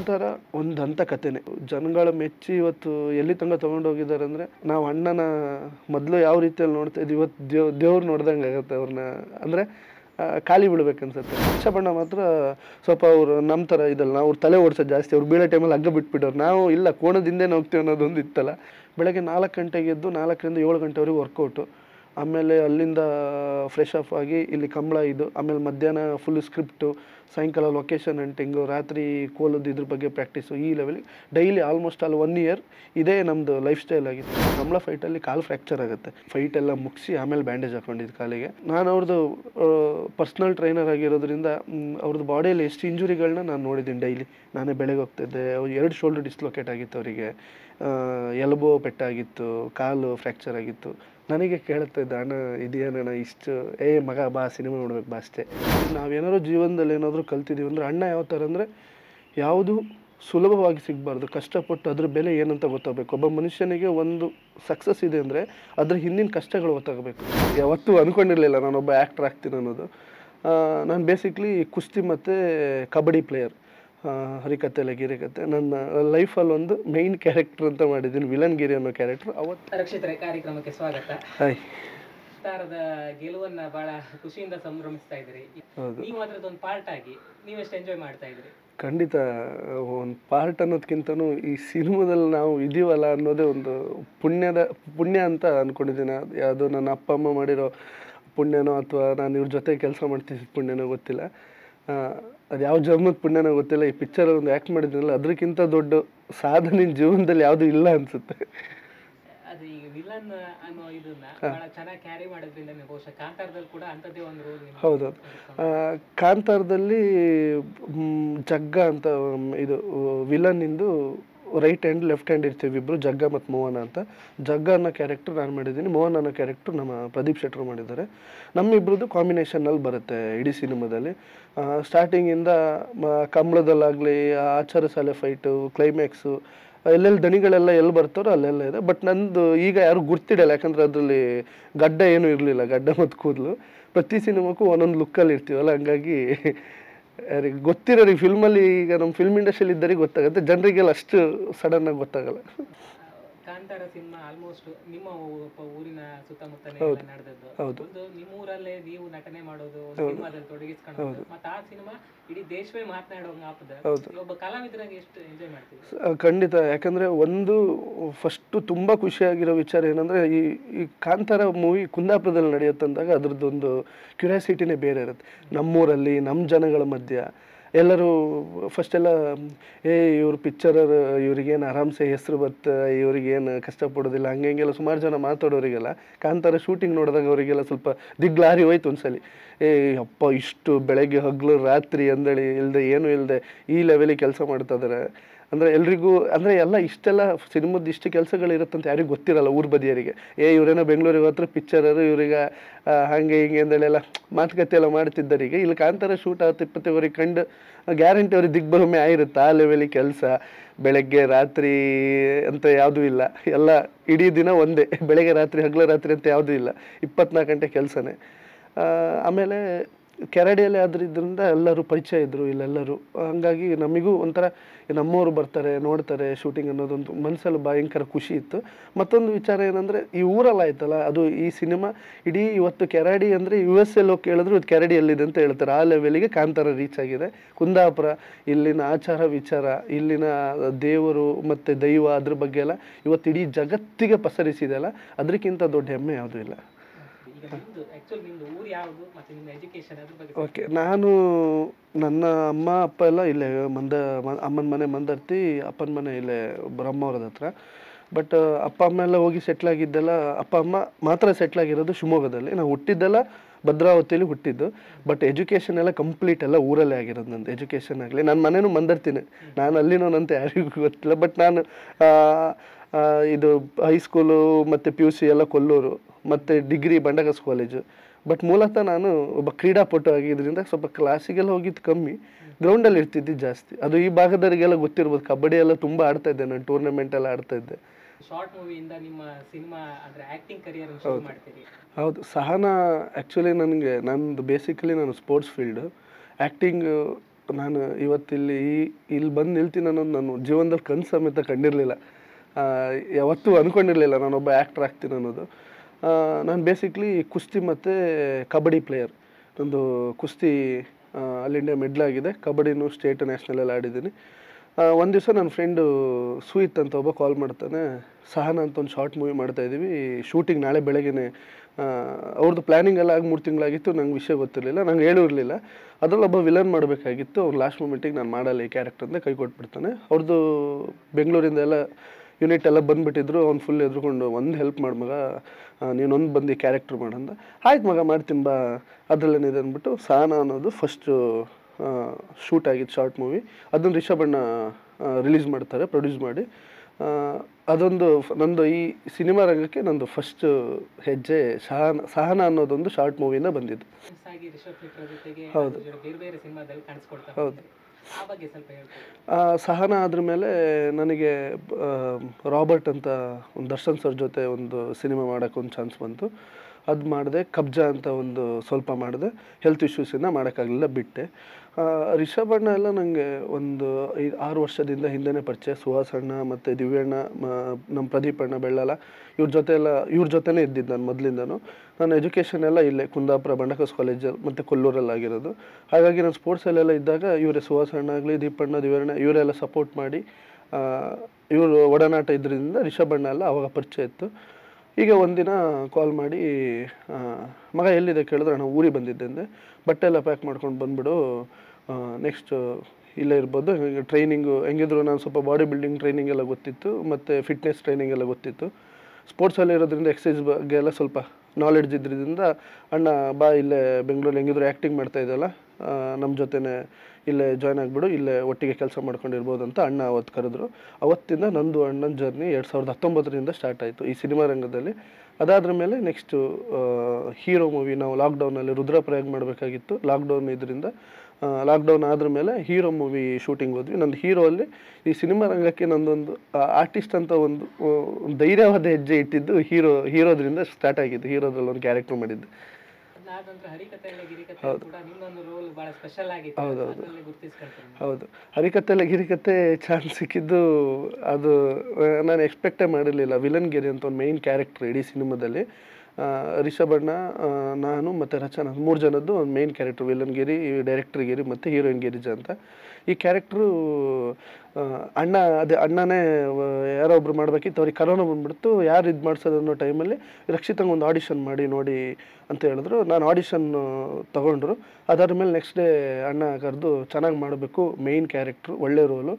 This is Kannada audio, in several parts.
ಕಾಂತಾರ ಒಂದು ಹಂತ ಕಥೆನೆ ಜನಗಳ ಮೆಚ್ಚಿ ಇವತ್ತು ಎಲ್ಲಿ ತನಕ ತೊಗೊಂಡೋಗಿದ್ದಾರೆ ಅಂದರೆ ನಾವು ಅಣ್ಣನ ಮೊದಲು ಯಾವ ರೀತಿಯಲ್ಲಿ ನೋಡ್ತಾ ಇದ್ವಿ ಇವತ್ತು ದೇವ್ ದೇವ್ರು ನೋಡ್ದಂಗೆ ಆಗುತ್ತೆ ಅವ್ರನ್ನ ಅಂದರೆ ಖಾಲಿ ಬಿಡ್ಬೇಕನ್ಸುತ್ತೆ ಪಚ್ಚ ಬಣ್ಣ ಮಾತ್ರ ಸ್ವಲ್ಪ ಅವರು ನಮ್ಮ ಥರ ಇದಲ್ಲ ನಾವು ಅವ್ರ ತಲೆ ಓಡಿಸೋದು ಜಾಸ್ತಿ ಅವ್ರು ಬೀಳೋ ಟೈಮಲ್ಲಿ ಹಗ್ಗ ಬಿಟ್ಬಿಟ್ಟವ್ರು ನಾವು ಇಲ್ಲ ಕೋಣದ ಹಿಂದೆ ಹೋಗ್ತೀವಿ ಅನ್ನೋದೊಂದು ಇತ್ತಲ್ಲ ಬೆಳಗ್ಗೆ ನಾಲ್ಕು ಗಂಟೆಗೆ ಎದ್ದು ನಾಲ್ಕರಿಂದ ಏಳು ಗಂಟೆವರೆಗೂ ವರ್ಕೌಟು ಆಮೇಲೆ ಅಲ್ಲಿಂದ ಫ್ರೆಶ್ ಅಪ್ ಆಗಿ ಇಲ್ಲಿ ಕಂಬಳ ಇದು ಆಮೇಲೆ ಮಧ್ಯಾಹ್ನ ಫುಲ್ ಸ್ಕ್ರಿಪ್ಟು ಸಾಯಂಕಾಲ ಲೊಕೇಶನ್ ಹಂಟಿಂಗು ರಾತ್ರಿ ಕೋಲದ್ದು ಇದ್ರ ಬಗ್ಗೆ ಪ್ರಾಕ್ಟೀಸು ಈ ಲೆವೆಲಿಗೆ ಡೈಲಿ ಆಲ್ಮೋಸ್ಟ್ ಅಲ್ಲಿ ಒನ್ ಇಯರ್ ಇದೇ ನಮ್ಮದು ಲೈಫ್ ಸ್ಟೈಲ್ ಆಗಿತ್ತು ಕಂಬಳ ಫೈಟಲ್ಲಿ ಕಾಲು ಫ್ರ್ಯಾಕ್ಚರ್ ಆಗುತ್ತೆ ಫೈಟ್ ಎಲ್ಲ ಮುಗಿಸಿ ಆಮೇಲೆ ಬ್ಯಾಂಡೇಜ್ ಹಾಕೊಂಡಿದ್ದು ಕಾಲಿಗೆ ನಾನು ಅವ್ರದ್ದು ಪರ್ಸ್ನಲ್ ಟ್ರೈನರ್ ಆಗಿರೋದ್ರಿಂದ ಮ್, ಅವ್ರದ್ದು ಬಾಡಿಯಲ್ಲಿ ಎಷ್ಟು ಇಂಜುರಿಗಳನ್ನ ನಾನು ನೋಡಿದ್ದೀನಿ ಡೈಲಿ ನಾನೇ ಬೆಳಗ್ಗೆ ಹೋಗ್ತಿದ್ದೆ ಅವ್ರು ಎರಡು ಶೋಲ್ಡರ್ ಡಿಸ್ಲೊಕೇಟ್ ಆಗಿತ್ತು ಅವರಿಗೆ ಎಲ್ಬೋ ಪೆಟ್ಟಾಗಿತ್ತು ಕಾಲು ಫ್ರ್ಯಾಕ್ಚರ್ ಆಗಿತ್ತು ನನಗೆ ಕೇಳ್ತಾ ಇದ್ದ ಅಣ್ಣ ಇದೇನಣ್ಣ ಇಷ್ಟು ಏ ಮಗ ಬಾ ಸಿನಿಮಾ ನೋಡ್ಬೇಕು ಬಾ ಅಷ್ಟೇ ನಾವೇನಾದ್ರು ಜೀವನದಲ್ಲಿ ಏನಾದರೂ ಕಲ್ತಿದ್ದೀವಿ ಅಂದರೆ ಅಣ್ಣ ಯಾವ ಥರ ಅಂದರೆ ಯಾವುದು ಸುಲಭವಾಗಿ ಸಿಗಬಾರ್ದು ಕಷ್ಟಪಟ್ಟು ಅದ್ರ ಬೆಲೆ ಏನಂತ ಗೊತ್ತಾಗಬೇಕು ಒಬ್ಬ ಮನುಷ್ಯನಿಗೆ ಒಂದು ಸಕ್ಸಸ್ ಇದೆ ಅಂದರೆ ಅದ್ರ ಹಿಂದಿನ ಕಷ್ಟಗಳು ಗೊತ್ತಾಗಬೇಕು ಯಾವತ್ತೂ ಅಂದ್ಕೊಂಡಿರಲಿಲ್ಲ ನಾನೊಬ್ಬ ಆ್ಯಕ್ಟ್ರ್ ಆಗ್ತೀನಿ ಅನ್ನೋದು ನಾನು ಬೇಸಿಕ್ಲಿ ಕುಸ್ತಿ ಮತ್ತು ಕಬಡ್ಡಿ ಪ್ಲೇಯರ್ ಹರಿಕತೆ ಲಗಿರಿಕತೆ ನನ್ನ ಲೈಫಲ್ಲಿ ಒಂದು ಮೈನ್ ಕ್ಯಾರೆಕ್ಟರ್ ಅಂತ ಮಾಡಿದ್ದೀನಿ ವಿಲನ್ ಗಿರಿ ಅನ್ನೋ ಕ್ಯಾರೆಕ್ಟರ್ ಅವತ್ತು ರಕ್ಷಿತರೆ ಕಾರ್ಯಕ್ರಮಕ್ಕೆ ಸ್ವಾಗತ ಹಾಯ್ ತಾರದ ಗೆಲುವನ್ನ ಬಹಳ ಖುಷಿಯಿಂದ ಸಂಭ್ರಮಿಸ್ತಾ ಇದ್ರಿ ಹೌದು ನೀವು ಅದ್ರದ್ದೊಂದು ಪಾರ್ಟ್ ಆಗಿ ನೀವೆಷ್ಟು ಎಂಜಾಯ್ ಮಾಡ್ತಾ ಇದ್ರಿ ಖಂಡಿತ ಒಂದು ಪಾರ್ಟ್ ಅನ್ನೋದಕ್ಕಿಂತನೂ ಈ ಸಿನಿಮಾದಲ್ಲಿ ನಾವು ಇದೀವಲ್ಲ ಅನ್ನೋದೇ ಒಂದು ಪುಣ್ಯದ ಪುಣ್ಯ ಅಂತ ಅಂದ್ಕೊಂಡಿದ್ದೀನಿ ಅದು ಯಾವುದೋ ನನ್ನ ಅಪ್ಪ ಅಮ್ಮ ಮಾಡಿರೋ ಪುಣ್ಯನೋ ಅಥವಾ ನಾನು ಇವ್ರ ಜೊತೆ ಕೆಲಸ ಮಾಡ್ತಿದ್ದ ಪುಣ್ಯನೋ ಗೊತ್ತಿಲ್ಲ ಅದು ಯಾವ ಜನ್ಮದ ಪುಣ್ಯನೋ ಗೊತ್ತಿಲ್ಲ ಈ ಪಿಕ್ಚರ್ ಒಂದು ಆ್ಯಕ್ಟ್ ಮಾಡಿದ್ನಲ್ಲ ಅದಕ್ಕಿಂತ ದೊಡ್ಡ ಸಾಧನೆ ಜೀವನದಲ್ಲಿ ಯಾವುದೂ ಇಲ್ಲ ಅನಿಸುತ್ತೆ ಅದು ಈಗ ವಿಲನ್ ಅನ್ನೋ ಇದನ್ನ ಬಹಳ ಚೆನ್ನಾಗಿ ಕ್ಯಾರಿ ಮಾಡೋದ್ರಿಂದ ನೀವು ಬಹುಶಃ ಕಾಂತಾರದಲ್ಲಿ ಕೂಡ ಅಂಥದ್ದೇ ಒಂದು ರೋಲ್ ಹೌದೌದು ಆ, ಕಾಂತಾರದಲ್ಲಿ ಮ್, ಜಗ್ಗ ಅಂತ ಮ್, ಇದು ವಿಲನ್ನಿಂದು ರೈಟ್ ಹ್ಯಾಂಡ್ ಲೆಫ್ಟ್ ಹ್ಯಾಂಡ್ ಇರ್ತೀವಿ ಇಬ್ಬರು ಜಗ್ಗ ಮತ್ತು ಮೋಹನ ಅಂತ ಜಗ್ಗ ಅನ್ನೋ ಕ್ಯಾರೆಕ್ಟರ್ ನಾನು ಮಾಡಿದ್ದೀನಿ ಮೋಹನ್ ಅನ್ನೋ ಕ್ಯಾರೆಕ್ಟರ್ ನಮ್ಮ ಪ್ರದೀಪ್ ಶೆಟ್ರು ಮಾಡಿದ್ದಾರೆ ನಮ್ಮಿಬ್ರದ್ದು ಕಾಂಬಿನೇಷನ್ನಲ್ಲಿ ಬರುತ್ತೆ ಇಡೀ ಸಿನಿಮಾದಲ್ಲಿ ಸ್ಟಾರ್ಟಿಂಗಿಂದ ಕಂಬಳದಲ್ಲಾಗಲಿ ಆಚಾರ ಶಾಲೆ ಫೈಟು ಕ್ಲೈಮ್ಯಾಕ್ಸು ಎಲ್ಲೆಲ್ಲಿ ದಣಿಗಳೆಲ್ಲ ಎಲ್ಲಿ ಬರ್ತಾರೋ ಅಲ್ಲೆಲ್ಲ ಇದೆ ಬಟ್ ನಂದು ಈಗ ಯಾರು ಗುರ್ತಿಡಲ್ಲ ಯಾಕಂದ್ರೆ ಅದರಲ್ಲಿ ಗಡ್ಡ ಏನೂ ಇರಲಿಲ್ಲ ಗಡ್ಡ ಮತ್ತು ಕೂದಲು ಪ್ರತಿ ಸಿನಿಮಾಕ್ಕೂ ಒಂದೊಂದು ಲುಕ್ಕಲ್ಲಿ ಇರ್ತೀವಲ್ಲ ಹಂಗಾಗಿ ಯಾರಿಗೆ ಗೊತ್ತಿರೋರಿಗೆ ಫಿಲ್ಮಲ್ಲಿ ಈಗ ನಮ್ಮ ಫಿಲ್ಮ್ ಇಂಡಸ್ಟ್ರಿಯಲ್ಲಿ ಇದ್ದರಿಗೆ ಗೊತ್ತಾಗುತ್ತೆ ಜನರಿಗೆಲ್ಲ ಅಷ್ಟು ಸಡನ್ನಾಗಿ ಗೊತ್ತಾಗಲ್ಲ ಕಾಂತಾರ ಸಿನಿಮಾ ಆಲ್ಮೋಸ್ಟ್ ನಿಮ್ಮ ಊ- ಪ- ಊರಿನ ಸುತ್ತಮುತ್ತನೇ ಹೌದು. ನಡೆದದ್ದು ಹೌದು. ಒಂದು ನಿಮ್ಮ ಊರಲ್ಲೇ ನೀವು ನಟನೆ ಮಾಡೋದು ಒಂದು ಸಿನಿಮಾದಲ್ಲಿ ತೊಡಗಿಸ್ಕೊಳ್ಳೋದು ಮತ್ತೆ ಆ ಸಿನಿಮಾ ಇಡೀ ದೇಶವೇ ಮಾತನಾಡೋಂಗ್ ಆಪದ ಹೌದು. ಒಬ್ಬ ಕಲಾವಿದರಾಗಿ ಎಷ್ಟು ಎಂಜಾಯ್ ಮಾಡ್ತೀವಿ ಸ- ಖಂಡಿತ ಯಾಕಂದರೆ ಒಂದು ಫಸ್ಟು ತುಂಬ ಖುಷಿಯಾಗಿರೋ ವಿಚಾರ ಏನಂದರೆ ಈ ಈ ಕಾಂತಾರ ಮೂವಿ ಕುಂದಾಪುರದಲ್ಲಿ ನಡೆಯುತ್ತಂದಾಗ ಅದ್ರದ್ದೊಂದು ಕ್ಯೂರಿಯಾಸಿಟಿನೇ ಬೇರೆ ಇರುತ್ತೆ ನಮ್ಮೂರಲ್ಲಿ ನಮ್ಮ ಜನಗಳ ಮಧ್ಯ ಎಲ್ಲರೂ ಫಸ್ಟೆಲ್ಲ ಏ ಇವ್ರ ಪಿಕ್ಚರರ್ ಇವ್ರಿಗೇನು ಆರಾಮ್ಸೆ ಹೆಸರು ಬರುತ್ತೆ ಇವ್ರಿಗೇನು ಕಷ್ಟಪಡೋದಿಲ್ಲ ಹಂಗೆ ಹಿಂಗೆಲ್ಲ ಸುಮಾರು ಜನ ಮಾತಾಡೋರಿಗೆಲ್ಲ ಕಾಂತಾರ ಶೂಟಿಂಗ್ ನೋಡಿದಾಗ ಅವರಿಗೆಲ್ಲ ಸ್ವಲ್ಪ ದಿಗ್ಲಾರಿ ಹೋಯ್ತು ಒಂದ್ಸಲಿ ಏ ಅಪ್ಪ ಇಷ್ಟು ಬೆಳಗ್ಗೆ ಹಗ್ಲು ರಾತ್ರಿ ಅಂದಳಿ ಇಲ್ಲದೆ ಏನೂ ಇಲ್ಲದೆ ಈ ಲೆವೆಲಿಗೆ ಕೆಲಸ ಮಾಡ್ತಾ ಇದಾರೆ ಅಂದರೆ ಎಲ್ರಿಗೂ ಅಂದರೆ ಎಲ್ಲ ಇಷ್ಟೆಲ್ಲ ಸಿನಿಮಾದ ಇಷ್ಟು ಕೆಲಸಗಳು ಇರುತ್ತಂತ ಯಾರಿಗೂ ಗೊತ್ತಿರಲ್ಲ ಊರ್ ಬದಿಯರಿಗೆ ಏ ಇವರೇನೋ ಬೆಂಗಳೂರಿಗೆ ಹೋದ್ರೆ ಪಿಕ್ಚರರು ಇವ್ರಿಗೆ ಆ, ಹಾಗೆ ಹಿಂಗೆ ಅಂದೇಳೆಲ್ಲ ಮಾತುಕತೆ ಎಲ್ಲ ಮಾಡ್ತಿದ್ದರಿಗೆ ಇಲ್ಲಿ ಕಾಂತಾರ ಶೂಟ್ ಆಗುತ್ತೆ ಇಪ್ಪತ್ತವರೆಗೆ ಕಂಡು ಗ್ಯಾರಂಟಿ ಅವ್ರಿಗೆ ದಿಗ್ಭ್ರಮೆ ಆಗಿರುತ್ತೆ ಆ ಲೆವೆಲಿಗೆ ಕೆಲಸ ಬೆಳಗ್ಗೆ ರಾತ್ರಿ ಅಂತ ಯಾವುದೂ ಇಲ್ಲ ಎಲ್ಲ ಇಡೀ ದಿನ ಒಂದೇ ಬೆಳಗ್ಗೆ ರಾತ್ರಿ ಹಗಲ ರಾತ್ರಿ ಅಂತ ಯಾವುದೂ ಇಲ್ಲ ಇಪ್ಪತ್ನಾಲ್ಕು ಗಂಟೆ ಕೆಲಸನೇ ಆಮೇಲೆ ಕೆರಡಿಯಲ್ಲಿ ಆದ್ರಿಂದ ಎಲ್ಲರೂ ಪರಿಚಯ ಇದ್ದರು ಇಲ್ಲೆಲ್ಲರೂ ಹಂಗಾಗಿ ನಮಗೂ ಒಂಥರ ನಮ್ಮವರು ಬರ್ತಾರೆ ನೋಡ್ತಾರೆ ಶೂಟಿಂಗ್ ಅನ್ನೋದೊಂದು ಮನಸ್ಸಲ್ಲಿ ಭಯಂಕರ ಖುಷಿ ಇತ್ತು ಮತ್ತೊಂದು ವಿಚಾರ ಏನಂದರೆ ಈ ಊರಲ್ಲಿ ಆಯ್ತಲ್ಲ ಅದು ಈ ಸಿನಿಮಾ ಇಡೀ ಇವತ್ತು ಕೆರಡಿ ಅಂದರೆ ಯು ಎಸ್ ಎಲ್ ಹೋಗಿ ಕೇಳಿದ್ರು ಇದು ಕೆರಡಿ ಎಲ್ಲಿದೆ ಅಂತ ಹೇಳ್ತಾರೆ ಆ ಲೆವೆಲಿಗೆ ಕಾಂತಾರ ರೀಚ್ ಆಗಿದೆ ಕುಂದಾಪುರ ಇಲ್ಲಿನ ಆಚಾರ ವಿಚಾರ ಇಲ್ಲಿನ ದೇವರು ಮತ್ತು ದೈವ ಅದ್ರ ಬಗ್ಗೆ ಎಲ್ಲ ಇವತ್ತು ಇಡೀ ಜಗತ್ತಿಗೆ ಪಸರಿಸಿದೆಯಲ್ಲ ಅದಕ್ಕಿಂತ ದೊಡ್ಡ ಹೆಮ್ಮೆ ಯಾವುದೂ ಇಲ್ಲ ಈಗ ನಿಮ್ದು ಆಕ್ಚುಲಿ ನಿಮ್ದು ಊರು ಯಾವುದು ಮತ್ತೆ ನಿಮ್ದು ಎಜುಕೇಶನ್ ಅದ್ರ ಬಗ್ಗೆ ಓಕೆ ನಾನು ನನ್ನ ಅಮ್ಮ ಅಪ್ಪ ಎಲ್ಲ ಇಲ್ಲೇ ಮಂದ ಮ- ಅಮ್ಮನ ಮನೆ ಮಂದರ್ತಿ ಅಪ್ಪನ ಮನೆ ಇಲ್ಲೇ ಬ್ರಹ್ಮಾವರದ ಹತ್ರ ಬಟ್ ಅಪ್ಪ ಅಮ್ಮ ಎಲ್ಲ ಹೋಗಿ ಸೆಟ್ಲ್ ಆಗಿದ್ದೆಲ್ಲ ಅಪ್ಪ ಅಮ್ಮ ಮಾತ್ರ ಸೆಟ್ಲ್ ಆಗಿರೋದು ಶಿವಮೊಗ್ಗದಲ್ಲಿ ನಾವು ಹುಟ್ಟಿದ್ದೆಲ್ಲ ಭದ್ರಾವತಿಯಲ್ಲಿ ಹುಟ್ಟಿದ್ದು ಬಟ್ ಎಜುಕೇಷನ್ ಎಲ್ಲ ಕಂಪ್ಲೀಟ್ ಎಲ್ಲ ಊರಲ್ಲೇ ಆಗಿರೋದು ನಂದು ಎಜುಕೇಷನ್ ಆಗಲಿ ನನ್ನ ಮನೇನು ಮಂದರ್ತಿನೇ ನಾನು ಅಲ್ಲಿನೋನಂತ ಯಾರಿಗೂ ಗೊತ್ತಿಲ್ಲ ಬಟ್ ನಾನು ಆ, ಆ, ಇದು ಹೈಸ್ಕೂಲು ಮತ್ತು ಪಿ ಯು ಸಿ ಎಲ್ಲ ಕೊಲ್ಲೂರು ಮತ್ತು ಡಿಗ್ರಿ ಬಂಡಗಸ್ ಕಾಲೇಜು ಬಟ್ ಮೂಲತಃ ನಾನು ಒಬ್ಬ ಕ್ರೀಡಾಪಟು ಆಗಿದ್ದರಿಂದ ಸ್ವಲ್ಪ ಕ್ಲಾಸಿಗೆಲ್ಲ ಹೋಗಿದ್ದು ಕಮ್ಮಿ ಗ್ರೌಂಡಲ್ಲಿ ಇರ್ತಿದ್ದೆ ಜಾಸ್ತಿ ಅದು ಈ ಭಾಗದವರಿಗೆಲ್ಲ ಗೊತ್ತಿರ್ಬೋದು ಕಬಡ್ಡಿ ಎಲ್ಲ ತುಂಬ ಆಡ್ತಾ ಇದ್ದೆ ನಾನು ಟೂರ್ನಮೆಂಟ್ ಎಲ್ಲ ಆಡ್ತಾ ಇದ್ದೆ ಶಾರ್ಟ್ ಮೂವಿಯಿಂದ ನಿಮ್ಮ ಸಿನಿಮಾ ಅಂದ್ರೆ ಆಕ್ಟಿಂಗ್ ಕರಿಯರ್ ಶುರು ಮಾಡ್ತೀರಿ ಹೌದು ಸಹನಾ ಆ್ಯಕ್ಚುಲಿ ನನಗೆ ನಂದು ಬೇಸಿಕಲಿ ನಾನು ಸ್ಪೋರ್ಟ್ಸ್ ಫೀಲ್ಡು ಆ್ಯಕ್ಟಿಂಗ್ ನಾನು ಇವತ್ತಿಲ್ಲಿ ಈ- ಇಲ್ಲಿ ಬಂದು ನಿಲ್ತೀನಿ ಅನ್ನೋದು ನಾನು ಜೀವನದಲ್ಲಿ ಕನಸು ಸಮೇತ ಕಂಡಿರಲಿಲ್ಲ ಯಾವತ್ತೂ ಅಂದ್ಕೊಂಡಿರಲಿಲ್ಲ ನಾನೊಬ್ಬ ಆ್ಯಕ್ಟ್ರ್ ಆಗ್ತೀನಿ ಅನ್ನೋದು ನಾನು ಬೇಸಿಕ್ಲಿ ಕುಸ್ತಿ ಮತ್ತು ಕಬಡ್ಡಿ ಪ್ಲೇಯರ್ ನಂದು ಕುಸ್ತಿ ಆಲ್ ಇಂಡಿಯಾ ಮೆಡ್ಲಾಗಿದೆ ಕಬಡ್ಡಿನೂ ಸ್ಟೇಟ್ ನ್ಯಾಷನಲಲ್ಲಿ ಆಡಿದ್ದೀನಿ ಒಂದು ದಿವಸ ನನ್ನ ಫ್ರೆಂಡು ಸುಯಿತ್ ಅಂತ ಒಬ್ಬ ಕಾಲ್ ಮಾಡ್ತಾನೆ ಸಹನ ಅಂತ ಒಂದು ಶಾರ್ಟ್ ಮೂವಿ ಮಾಡ್ತಾ ಇದ್ದೀವಿ ಶೂಟಿಂಗ್ ನಾಳೆ ಬೆಳಗ್ಗೆನೆ ಆ, ಅವ್ರದ್ದು ಪ್ಲ್ಯಾನಿಂಗ್ ಎಲ್ಲ ಆಗಿ ಮೂರು ತಿಂಗಳಾಗಿತ್ತು ನಂಗೆ ವಿಷಯ ಗೊತ್ತಿರಲಿಲ್ಲ ನಂಗೆ ಹೇಳೂ ಇರಲಿಲ್ಲ ಅದರಲ್ಲಿ ಒಬ್ಬ ವಿಲನ್ ಮಾಡಬೇಕಾಗಿತ್ತು ಅವ್ರು ಲಾಸ್ಟ್ ಮೂಮೆಂಟಿಗೆ ನಾನು ಮಾಡಲ್ಲ ಈ ಕ್ಯಾರೆಕ್ಟರ್ ಅಂತ ಕೈ ಕೊಟ್ಬಿಡ್ತಾನೆ ಅವ್ರದ್ದು ಬೆಂಗಳೂರಿಂದ ಎಲ್ಲ ಯೂನಿಟ್ ಎಲ್ಲ ಬಂದುಬಿಟ್ಟಿದ್ರು ಅವ್ನು ಫುಲ್ ಎದ್ರುಕೊಂಡು ಒಂದು ಹೆಲ್ಪ್ ಮಾಡಿ ಮಗ ನೀನೊಂದು ಬಂದು ಕ್ಯಾರೆಕ್ಟರ್ ಮಾಡಂದ ಆಯ್ತು ಮಗ ಮಾಡ್ತೀನಿ ಬಾ ಅದರಲ್ಲೇನಿದೆ ಅಂದ್ಬಿಟ್ಟು ಸಹನ ಅನ್ನೋದು ಫಸ್ಟು ಶೂಟ್ ಆಗಿದ್ದು ಶಾರ್ಟ್ ಮೂವಿ ಅದನ್ನು ರಿಷಬಣ್ಣ ರಿಲೀಸ್ ಮಾಡ್ತಾರೆ ಪ್ರೊಡ್ಯೂಸ್ ಮಾಡಿ ಆ, ಅದೊಂದು ಫ- ನಂದು ಈ ಸಿನಿಮಾ ರಂಗಕ್ಕೆ ನಂದು ಫಸ್ಟ್ ಹೆಜ್ಜೆ ಸಹನ ಸಹನ ಅನ್ನೋದೊಂದು ಶಾರ್ಟ್ ಮೂವಿಯಿಂದ ಬಂದಿದ್ದು Friends ಆಗಿ ರಿಷಬ್ ಶೆಟ್ಟರ್ ಜೊತೆಗೆ ಹೌದು. ಅದ್ರ ಜೊತೆ ಬೇರೆ ಬೇರೆ ಸಿನಿಮಾದಲ್ಲಿ ಕಾಣಿಸ್ಕೊಳ್ತಾ ಹೌದು. ಹೋಗ್ತಾರೆ. ಆ ಬಗ್ಗೆ ಸ್ವಲ್ಪ ಹೇಳ್ತಾರೆ ಆ, ಸಹನ ಆದ್ರ ಮೇಲೆ ನನಗೆ ಆ, ರಾಬರ್ಟ್ ಅಂತ ಒಂದು ದರ್ಶನ್ ಸರ್ ಜೊತೆ ಒಂದು ಸಿನಿಮಾ ಮಾಡೋಕ್ಕೆ ಒಂದು ಚಾನ್ಸ್ ಬಂತು ಅದು ಮಾಡಿದೆ ಕಬ್ಜಾ ಅಂತ ಒಂದು ಸ್ವಲ್ಪ ಮಾಡಿದೆ ಹೆಲ್ತ್ ಇಶ್ಯೂಸಿಂದ ಮಾಡೋಕ್ಕಾಗಲಿಲ್ಲ ಬಿಟ್ಟೆ ಆ, ರಿಷಬ್ ಅಣ್ಣ ಎಲ್ಲ ನನಗೆ ಒಂದು ಐದು ಆರು ವರ್ಷದಿಂದ ಹಿಂದೆನೇ ಪರಿಚಯ ಸುಹಾಸ್ ಅಣ್ಣ ಮತ್ತು ದಿವ್ಯಣ್ಣ ಮ- ನಮ್ಮ ಪ್ರದೀಪ್ ಅಣ್ಣ ಬೆಳ್ಳಲ ಇವ್ರ ಜೊತೆ ಎಲ್ಲ ಇವ್ರ ಜೊತೆನೇ ಇದ್ದಿದ್ದು ನಾನು ಮೊದಲಿಂದನೂ ನನ್ನ ಎಜುಕೇಷನ್ ಎಲ್ಲ ಇಲ್ಲೇ ಕುಂದಾಪುರ ಬಂಡಕಸ್ ಕಾಲೇಜಲ್ಲಿ ಮತ್ತು ಕೊಲ್ಲೂರಲ್ಲಿ ಆಗಿರೋದು ಹಾಗಾಗಿ ನಾನು ಸ್ಪೋರ್ಟ್ಸಲ್ಲೆಲ್ಲ ಇದ್ದಾಗ ಇವರೇ ಸುಹಾಸ್ ಅಣ್ಣ ಆಗಲಿ ದೀಪಣ್ಣ ದಿವ್ಯಣ್ಣ ಇವರೆಲ್ಲ ಸಪೋರ್ಟ್ ಮಾಡಿ ಇವರು ಒಡನಾಟ ಇದರಿಂದ ರಿಷಬ್ ಅಣ್ಣ ಎಲ್ಲ ಅವಾಗ ಪರಿಚಯ ಇತ್ತು ಈಗ ಒಂದಿನ ಕಾಲ್ ಮಾಡಿ ಆ, ಮಗ ಎಲ್ಲಿದೆ ಕೇಳಿದ್ರೆ ನಾನು ಊರಿಗೆ ಬಂದಿದ್ದೆ ಅಂದೆ ಬಟ್ಟೆ ಎಲ್ಲ ಪ್ಯಾಕ್ ಮಾಡ್ಕೊಂಡು ಬಂದ್ಬಿಡು ನೆಕ್ಸ್ಟ್ ಇಲ್ಲೇ ಇರ್ಬೋದು ಟ್ರೈನಿಂಗು ಹೆಂಗಿದ್ರು ನಾನು ಸ್ವಲ್ಪ ಬಾಡಿ ಬಿಲ್ಡಿಂಗ್ ಟ್ರೈನಿಂಗ್ ಎಲ್ಲ ಗೊತ್ತಿತ್ತು ಮತ್ತು ಫಿಟ್ನೆಸ್ ಟ್ರೈನಿಂಗ್ ಎಲ್ಲ ಗೊತ್ತಿತ್ತು ಸ್ಪೋರ್ಟ್ಸಲ್ಲಿ ಇರೋದ್ರಿಂದ ಎಕ್ಸಸೈಸ್ ಬಗ್ಗೆ ಎಲ್ಲ ಸ್ವಲ್ಪ ನಾಲೆಡ್ಜ್ ಇದ್ರಿಂದ ಅಣ್ಣ ಬಾ ಇಲ್ಲೇ ಬೆಂಗಳೂರಲ್ಲಿ ಹೆಂಗಿದ್ರು ಆ್ಯಕ್ಟಿಂಗ್ ಮಾಡ್ತಾ ಇದ್ದಲ್ಲ ನಮ್ಮ ಜೊತೆನೇ ಇಲ್ಲೇ ಜಾಯ್ನ್ ಆಗಿಬಿಡು ಇಲ್ಲೇ ಒಟ್ಟಿಗೆ ಕೆಲಸ ಮಾಡ್ಕೊಂಡಿರ್ಬೋದು ಅಂತ ಅಣ್ಣ ಅವತ್ತು ಕರೆದ್ರು ಅವತ್ತಿಂದ ನಂದು ಅಣ್ಣನ ಜರ್ನಿ ಎರಡು ಸಾವಿರದ ಹತ್ತೊಂಬತ್ತರಿಂದ ಸ್ಟಾರ್ಟ್ ಆಯಿತು ಈ ಸಿನಿಮಾ ರಂಗದಲ್ಲಿ ಅದಾದ್ರ ಮೇಲೆ ನೆಕ್ಸ್ಟು ಹೀರೋ ಮೂವಿ ನಾವು ಲಾಕ್ಡೌನಲ್ಲಿ ರುದ್ರಪ್ರಯಾಗ್ ಮಾಡಬೇಕಾಗಿತ್ತು ಲಾಕ್ಡೌನ್ ಇದರಿಂದ ಲಾಕ್ಡೌನ್ ಆದ್ರ ಮೇಲೆ ಹೀರೋ ಮೂವಿ ಶೂಟಿಂಗ್ ಹೋದ್ವಿ ನಂದು ಹೀರೋ ಅಲ್ಲಿ ಈ ಸಿನಿಮಾ ರಂಗಕ್ಕೆ ನಂದೊಂದು ಆರ್ಟಿಸ್ಟ್ ಅಂತ ಒಂದು ಆ, ಒಂದು ಧೈರ್ಯವಾದ ಹೆಜ್ಜೆ ಇಟ್ಟಿದ್ದು ಹೀರೋ ಹೀರೋದ್ರಿಂದ ಸ್ಟಾರ್ಟ್ ಆಗಿದ್ದು ಹೀರೋದ್ರಲ್ಲಿ ಒಂದು ಕ್ಯಾರೆಕ್ಟರ್ ಮಾಡಿದ್ದು ಅದಾದ ನಂತರ ಹರಿಕತೆ ಇಲ್ಲ ಗಿರಿಕತೆ ಕೂಡ ನಿಮ್ದೊಂದು ರೋಲ್ ಬಹಳ ಸ್ಪೆಷಲ್ ಆಗಿತ್ತು ಅದರಲ್ಲಿ ಗುರುತಿಸ್ಕೊಳ್ತಾರೆ ಹೌದು ಹರಿಕತೆಲ್ಲ ಗಿರಿಕತೆ ಚಾನ್ಸ್ ಸಿಕ್ಕಿದ್ದು ಅದು ಆ, ನಾನು ಎಕ್ಸ್ಪೆಕ್ಟೇ ಮಾಡಿರಲಿಲ್ಲ ವಿಲನ್ ಗಿರಿ ಅಂತ ಒಂದು ಮೇಯ್ನ್ ಕ್ಯಾರೆಕ್ಟರ್ ಇಡೀ ಸಿನಿಮಾದಲ್ಲಿ ಆ, ರಿಷಬ್ ಅಣ್ಣ ಆ, ನಾನು ಮತ್ತು ರಚನಾ ಮೂರು ಜನದ್ದು ಒಂದು main character villain Giri director Giri ಮತ್ತು ಹೀರೋಯಿನ್ ಗಿರಿಜ ಅಂತ ಈ ಕ್ಯಾರೆಕ್ಟ್ರು ಅಣ್ಣ ಅದೇ ಅಣ್ಣನೇ ಆ, ಯಾರೋ ಒಬ್ರು ಮಾಡಬೇಕಿತ್ತು ಅವ್ರಿಗೆ ಕರೋನಾ ಬಂದ್ಬಿಡ್ತು ಯಾರು ಇದು ಮಾಡ್ಸೋದು ಅನ್ನೋ ಟೈಮಲ್ಲಿ ರಕ್ಷಿತಂಗೆ ಒಂದು ಆಡಿಷನ್ ಮಾಡಿ ನೋಡಿ ಅಂತ ಹೇಳಿದ್ರು ನಾನು ಆಡಿಷನ್ ತಗೊಂಡ್ರು ಅದಾದ ಮೇಲೆ ನೆಕ್ಸ್ಟ್ ಡೇ ಅಣ್ಣ ಕರೆದು ಚೆನ್ನಾಗಿ ಮಾಡಬೇಕು ಮೇಯ್ನ್ ಕ್ಯಾರೆಕ್ಟ್ರು ಒಳ್ಳೆ ರೋಲು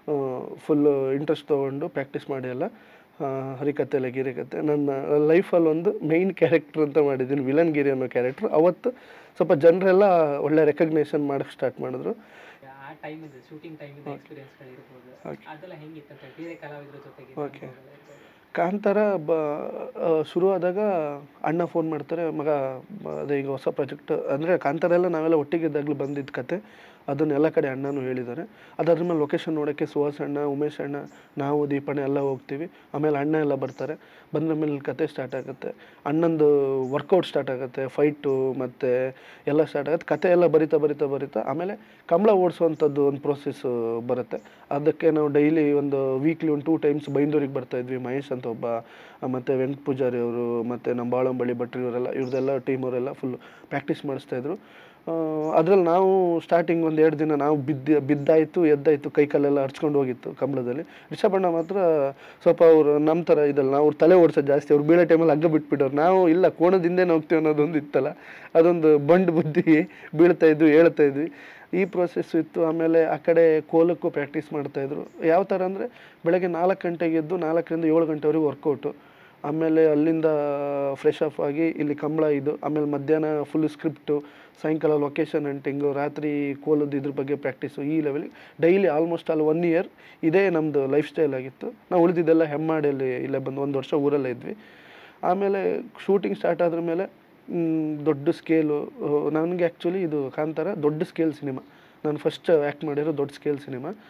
ಫುಲ್ಲು ಇಂಟ್ರೆಸ್ಟ್ ತೊಗೊಂಡು ಪ್ರಾಕ್ಟೀಸ್ ಮಾಡಿ ಎಲ್ಲ ಆ, ಹರಿಕತೆ ಗಿರಿಕತೆ ನನ್ನ ಲೈಫಲ್ಲಿ ಒಂದು ಮೇಯ್ನ್ ಕ್ಯಾರೆಕ್ಟರ್ ಅಂತ ಮಾಡಿದ್ದೀನಿ ವಿಲನ್ ಗಿರಿ ಅನ್ನೋ ಕ್ಯಾರೆಕ್ಟ್ರ್ ಅವತ್ತು ಸ್ವಲ್ಪ ಜನರೆಲ್ಲ ಒಳ್ಳೆ ರೆಕಗ್ನೇಷನ್ ಮಾಡೋಕ್ಕೆ ಸ್ಟಾರ್ಟ್ ಮಾಡಿದ್ರು ಆ ಟೈಮ್ ಇದೆ ಶೂಟಿಂಗ್ ಟೈಮ್ ಇದೆ ಎಕ್ಸ್ಪೀರಿಯನ್ಸ್ಗಳು ಇರ್ಬೋದು ಅದೆಲ್ಲ ಹೆಂಗಿತ್ತು ಅಂತ ಬೇರೆ ಕಲಾವಿದರ ಜೊತೆಗೆ Okay. ಅನುಭವಗಳು ಇರ್ಬೋದು. ಕಾಂತಾರ ಬ ಆ, ಶುರುವಾದಾಗ ಅಣ್ಣ ಫೋನ್ ಮಾಡ್ತಾರೆ ಮಗ ಬ- ಅದೇ ಈಗ ಹೊಸ ಪ್ರಾಜೆಕ್ಟ್ ಅಂದರೆ ಕಾಂತಾರ ಎಲ್ಲ ನಾವೆಲ್ಲ ಒಟ್ಟಿಗಿದ್ದಾಗಲೂ ಬಂದಿದ್ದ ಕತೆ ಅದನ್ನೆಲ್ಲ ಕಡೆ ಅಣ್ಣನೂ ಹೇಳಿದ್ದಾರೆ ಅದಾದ್ರ ಮೇಲೆ ಲೊಕೇಶನ್ ನೋಡೋಕ್ಕೆ ಸುಹಾಸ್ ಅಣ್ಣ ಉಮೇಶ್ ಅಣ್ಣ ನಾವು ದೀಪಣ್ಣ ಎಲ್ಲ ಹೋಗ್ತೀವಿ ಆಮೇಲೆ ಅಣ್ಣ ಎಲ್ಲ ಬರ್ತಾರೆ ಬಂದ ಮೇಲೆ ಕತೆ ಸ್ಟಾರ್ಟ್ ಆಗುತ್ತೆ ಅಣ್ಣಂದು ವರ್ಕೌಟ್ ಸ್ಟಾರ್ಟ್ ಆಗುತ್ತೆ ಫೈಟು ಮತ್ತು ಎಲ್ಲ ಸ್ಟಾರ್ಟ್ ಆಗುತ್ತೆ ಕತೆ ಎಲ್ಲ ಬರಿತಾ ಬರಿತಾ ಬರಿತಾ ಆಮೇಲೆ ಕಂಬಳ ಓಡಿಸುವಂಥದ್ದು ಒಂದು ಪ್ರೋಸೆಸ್ಸು ಬರುತ್ತೆ ಅದಕ್ಕೆ ನಾವು ಡೈಲಿ ಒಂದು ವೀಕ್ಲಿ ಒಂದು ಟೂ ಟೈಮ್ಸ್ ಬೈಂದೂರಿಗೆ ಬರ್ತಾ ಇದ್ವಿ ಮಹೇಶ್ ಅಂತ ಒಬ್ಬ ಮತ್ತು ವೆಂಕಟ ಪೂಜಾರಿ ಅವರು ಮತ್ತು ನಮ್ಮ ಬಾಳಂಬಳಿ ಭಟ್ರು ಇವರೆಲ್ಲ ಇವ್ರದ್ದೆಲ್ಲ ಟೀಮ್ ಅವರೆಲ್ಲ ಫುಲ್ ಪ್ರಾಕ್ಟೀಸ್ ಮಾಡಿಸ್ತಾಯಿದ್ರು ಅದ್ರಲ್ಲಿ ನಾವು ಸ್ಟಾರ್ಟಿಂಗ್ ಒಂದು ಎರಡು ದಿನ ನಾವು ಬಿದ್ದು ಬಿದ್ದಾಯಿತು ಎದ್ದಾಯಿತು ಕೈ ಕಾಲೆಲ್ಲ ಹರ್ಚ್ಕೊಂಡು ಹೋಗಿತ್ತು ಕಂಬಳದಲ್ಲಿ ರಿಷಬಣ್ಣ ಮಾತ್ರ ಸ್ವಲ್ಪ ಅವರು ನಮ್ಮ ಥರ ಇದಲ್ಲ ನಾವು ಅವ್ರ ತಲೆ ಓಡಿಸೋದು ಜಾಸ್ತಿ ಅವ್ರು ಬೀಳೋ ಟೈಮಲ್ಲಿ ಹಗ್ಗ ಬಿಟ್ಬಿಟ್ಟವ್ರು ನಾವು ಇಲ್ಲ ಕೋಣದಿಂದೇನೆ ಹೋಗ್ತೀವಿ ಅನ್ನೋದೊಂದು ಇತ್ತಲ್ಲ ಅದೊಂದು ಬಂಡ್ ಬುದ್ಧಿ ಬೀಳ್ತಾ ಇದ್ವಿ ಹೇಳ್ತಾ ಇದ್ವಿ ಈ ಪ್ರೊಸೆಸ್ ಇತ್ತು ಆಮೇಲೆ ಆ ಕಡೆ ಕೋಲಕ್ಕೂ ಪ್ರಾಕ್ಟೀಸ್ ಮಾಡ್ತಾಯಿದ್ರು ಯಾವ ಥರ ಅಂದರೆ ಬೆಳಗ್ಗೆ ನಾಲ್ಕು ಗಂಟೆಗೆ ಎದ್ದು ನಾಲ್ಕರಿಂದ ಏಳು ಗಂಟೆವರೆಗೂ ವರ್ಕೌಟು ಆಮೇಲೆ ಅಲ್ಲಿಂದ ಫ್ರೆಶ್ ಅಪ್ ಆಗಿ ಇಲ್ಲಿ ಕಂಬಳ ಇದು ಆಮೇಲೆ ಮಧ್ಯಾಹ್ನ ಫುಲ್ ಸ್ಕ್ರಿಪ್ಟು ಸಾಯಂಕಾಲ ಲೊಕೇಶನ್ ಹಂಟಿಂಗು ರಾತ್ರಿ ಕೋಲದ್ದು ಇದ್ರ ಬಗ್ಗೆ ಪ್ರಾಕ್ಟೀಸು ಈ ಲೆವೆಲಿಗೆ ಡೈಲಿ ಆಲ್ಮೋಸ್ಟ್ ಅಲ್ಲಿ ಒನ್ ಇಯರ್ ಇದೇ ನಮ್ಮದು ಲೈಫ್ ಸ್ಟೈಲ್ ಆಗಿತ್ತು ನಾವು ಉಳಿದಿದ್ದೆಲ್ಲ ಹೆಮ್ಮಾಡಿಯಲ್ಲಿ ಇಲ್ಲೇ ಬಂದು ಒಂದು ವರ್ಷ ಊರಲ್ಲೇ ಇದ್ವಿ ಆಮೇಲೆ ಶೂಟಿಂಗ್ ಸ್ಟಾರ್ಟ್ ಆದ್ರ ಮೇಲೆ ಮ್, ದೊಡ್ಡ ಸ್ಕೇಲು ನನಗೆ ಆ್ಯಕ್ಚುಲಿ ಇದು ಕಾಂತಾರ ದೊಡ್ಡ ಸ್ಕೇಲ್ ಸಿನಿಮಾ ನಾನು ಫಸ್ಟ್ ಆ್ಯಕ್ಟ್ ಮಾಡಿರೋ ದೊಡ್ಡ ಸ್ಕೇಲ್ ಸಿನಿಮಾ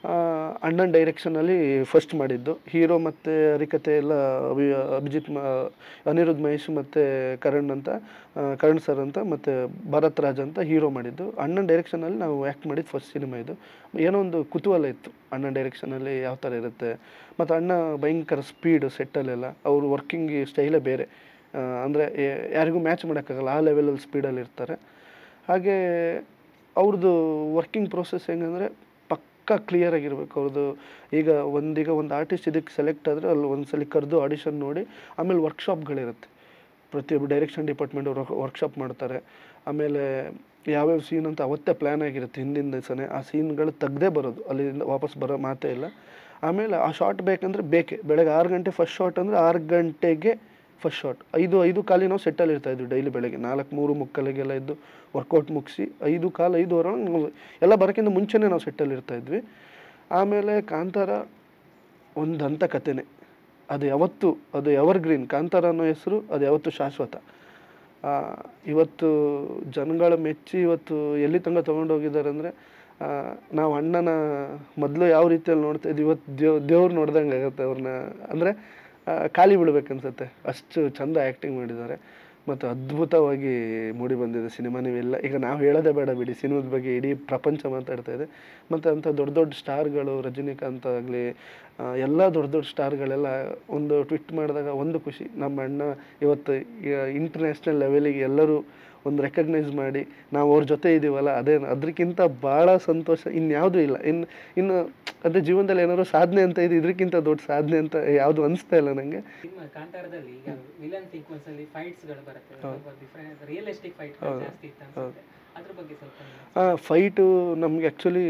ಆ, ಅಣ್ಣನ ಡೈರೆಕ್ಷನಲ್ಲಿ ಫಸ್ಟ್ ಮಾಡಿದ್ದು ಹೀರೋ ಮತ್ತು ಹರಿಕತೆ ಎಲ್ಲ ಅಭಿ ಅಭಿಜಿತ್ ಮ ಅನಿರುದ್ಧ್ ಮಹೇಶ್ ಮತ್ತು ಕರಣ್ ಅಂತ ಆ, ಕರಣ್ ಸರ್ ಅಂತ ಮತ್ತು ಭರತ್ ರಾಜ್ ಅಂತ ಹೀರೋ ಮಾಡಿದ್ದು ಅಣ್ಣನ ಡೈರೆಕ್ಷನಲ್ಲಿ ನಾವು ಆ್ಯಕ್ಟ್ ಮಾಡಿದ್ದು ಫಸ್ಟ್ ಸಿನಿಮಾ ಇದು ಏನೋ ಒಂದು ಕುತೂಹಲ ಇತ್ತು ಅಣ್ಣನ ಡೈರೆಕ್ಷನಲ್ಲಿ ಯಾವ ಥರ ಇರುತ್ತೆ ಮತ್ತು ಅಣ್ಣ ಭಯಂಕರ ಸ್ಪೀಡ್ ಸೆಟ್ಟಲ್ಲೆಲ್ಲ ಅವರು ವರ್ಕಿಂಗ್ ಸ್ಟೈಲೇ ಬೇರೆ ಅಂದರೆ ಯಾರಿಗೂ ಮ್ಯಾಚ್ ಮಾಡೋಕ್ಕಾಗಲ್ಲ ಆ ಲೆವೆಲಲ್ಲಿ ಸ್ಪೀಡಲ್ಲಿ ಇರ್ತಾರೆ ಹಾಗೆ ಅವ್ರದ್ದು ವರ್ಕಿಂಗ್ ಪ್ರೊಸೆಸ್ ಹೆಂಗಂದರೆ ಪಕ್ಕ ಕ್ಲಿಯರ್ ಆಗಿರ್ಬೇಕು ಅವ್ರದ್ದು ಈಗ ಒಂದೀಗ ಒಂದು ಆರ್ಟಿಸ್ಟ್ ಇದಕ್ಕೆ ಸೆಲೆಕ್ಟ್ ಆದರೆ ಅಲ್ಲಿ ಒಂದ್ಸಲಿ ಕರೆದು ಆಡಿಷನ್ ನೋಡಿ ಆಮೇಲೆ ವರ್ಕ್ಶಾಪ್ಗಳಿರುತ್ತೆ ಪ್ರತಿಯೊಬ್ಬರು ಡೈರೆಕ್ಷನ್ ಡಿಪಾರ್ಟ್ಮೆಂಟ್ ಅವರು ವರ್ಕ್ಶಾಪ್ ಮಾಡ್ತಾರೆ ಆಮೇಲೆ ಯಾವ್ಯಾವ ಸೀನ್ ಅಂತ ಅವತ್ತೇ ಪ್ಲ್ಯಾನ್ ಆಗಿರುತ್ತೆ ಹಿಂದಿನ ದಿವಸನೇ ಆ ಸೀನ್ಗಳು ತೆಗ್ದೇ ಬರೋದು ಅಲ್ಲಿಂದ ವಾಪಸ್ ಬರೋ ಮಾತೇ ಇಲ್ಲ ಆಮೇಲೆ ಆ ಶಾಟ್ ಬೇಕಂದ್ರೆ ಬೇಕೇ ಬೆಳಗ್ಗೆ ಆರು ಗಂಟೆ ಫಸ್ಟ್ ಶಾಟ್ ಅಂದರೆ ಆರು ಗಂಟೆಗೆ ಫಸ್ಟ್ ಶಾಟ್ ಐದು ಐದು ಕಾಲಿ ನಾವು ಸೆಟ್ಟಲ್ಲಿ ಇರ್ತಾ ಇದ್ವಿ ಡೈಲಿ ಬೆಳಗ್ಗೆ ನಾಲ್ಕು ಮೂರು ಮುಕ್ಕಲಿಗೆಲ್ಲ ಇದ್ದು ವರ್ಕೌಟ್ ಮುಗಿಸಿ ಐದು ಕಾಲು ಐದುವರೆ ನಾವು ಎಲ್ಲ ಬರೋಕ್ಕಿಂತ ಮುಂಚೆನೇ ನಾವು ಸೆಟ್ಟಲ್ಲಿ ಇರ್ತಾ ಇದ್ವಿ ಆಮೇಲೆ ಕಾಂತಾರ ಒಂದು ಹಂತ ಕಥೆನೇ ಅದು ಯಾವತ್ತು ಅದು ಎವರ್ ಗ್ರೀನ್ ಕಾಂತಾರ ಅನ್ನೋ ಹೆಸರು ಅದು ಯಾವತ್ತು ಶಾಶ್ವತ ಆ, ಇವತ್ತು ಜನಗಳ ಮೆಚ್ಚಿ ಇವತ್ತು ಎಲ್ಲಿ ತನಕ ತೊಗೊಂಡೋಗಿದ್ದಾರೆ ಅಂದರೆ ನಾವು ಅಣ್ಣನ ಮೊದಲು ಯಾವ ರೀತಿಯಲ್ಲಿ ನೋಡ್ತಾ ಇದ್ವಿ ಇವತ್ತು ದೇವ್ ದೇವ್ರು ನೋಡ್ದಂಗೆ ಆಗುತ್ತೆ ಅವ್ರನ್ನ ಅಂದರೆ ಖಾಲಿ ಬಿಡ್ಬೇಕನ್ಸುತ್ತೆ ಅಷ್ಟು ಚಂದ ಆ್ಯಕ್ಟಿಂಗ್ ಮಾಡಿದ್ದಾರೆ ಮತ್ತು ಅದ್ಭುತವಾಗಿ ಮೂಡಿ ಬಂದಿದೆ ಸಿನಿಮಾ ನೀವೆಲ್ಲ ಈಗ ನಾವು ಹೇಳೋದೇ ಬೇಡ ಬಿಡಿ ಸಿನಿಮಾದ ಬಗ್ಗೆ ಇಡೀ ಪ್ರಪಂಚ ಮಾತಾಡ್ತಾ ಇದೆ ಮತ್ತು ಅಂಥ ದೊಡ್ಡ ದೊಡ್ಡ ಸ್ಟಾರ್ಗಳು ರಜನಿಕಾಂತ್ ಆಗಲಿ ಎಲ್ಲ ದೊಡ್ಡ ದೊಡ್ಡ ಸ್ಟಾರ್ಗಳೆಲ್ಲ ಒಂದು ಟ್ವಿಟ್ ಮಾಡಿದಾಗ ಒಂದು ಖುಷಿ ನಮ್ಮ ಅಣ್ಣ ಇವತ್ತು ಇಂಟರ್ನ್ಯಾಷನಲ್ ಲೆವೆಲಿಗೆ ಎಲ್ಲರೂ ಒಂದು ರೆಕಗ್ನೈಸ್ ಮಾಡಿ ನಾವು ಅವ್ರ ಜೊತೆ ಇದ್ದೀವಲ್ಲ ಅದೇ ಅದಕ್ಕಿಂತ ಭಾಳ ಸಂತೋಷ ಇನ್ಯಾವುದೂ ಇಲ್ಲ ಇನ್ನು ಇನ್ನು ಅದೇ ಜೀವನದಲ್ಲಿ ಏನಾದ್ರು ಸಾಧನೆ ಅಂತ ಇದೆ ಇದಕ್ಕಿಂತ ದೊಡ್ಡ ಸಾಧನೆ ಅಂತ ಯಾವುದು ಅನಿಸ್ತಾ ಇಲ್ಲ ನನಗೆ ನಿಮ್ಮ ಕಾಂತಾರದಲ್ಲಿ ಈಗ ವಿಲನ್ ಸೀಕ್ವೆನ್ಸ್ ಅಲ್ಲಿ ಫೈಟ್ಸ್ ಗಳು ಬರುತ್ತೆ ಸ್ವಲ್ಪ ಡಿಫರೆಂಟ್ ರಿಯಲಿಸ್ಟಿಕ್ ಫೈಟ್ ಜಾಸ್ತಿ ಇತ್ತು ಅನ್ಸುತ್ತೆ ಅದ್ರ ಬಗ್ಗೆ ಸ್ವಲ್ಪ ನೀವು- ಫೈಟು ನಮಗೆ ಆ್ಯಕ್ಚುಲಿ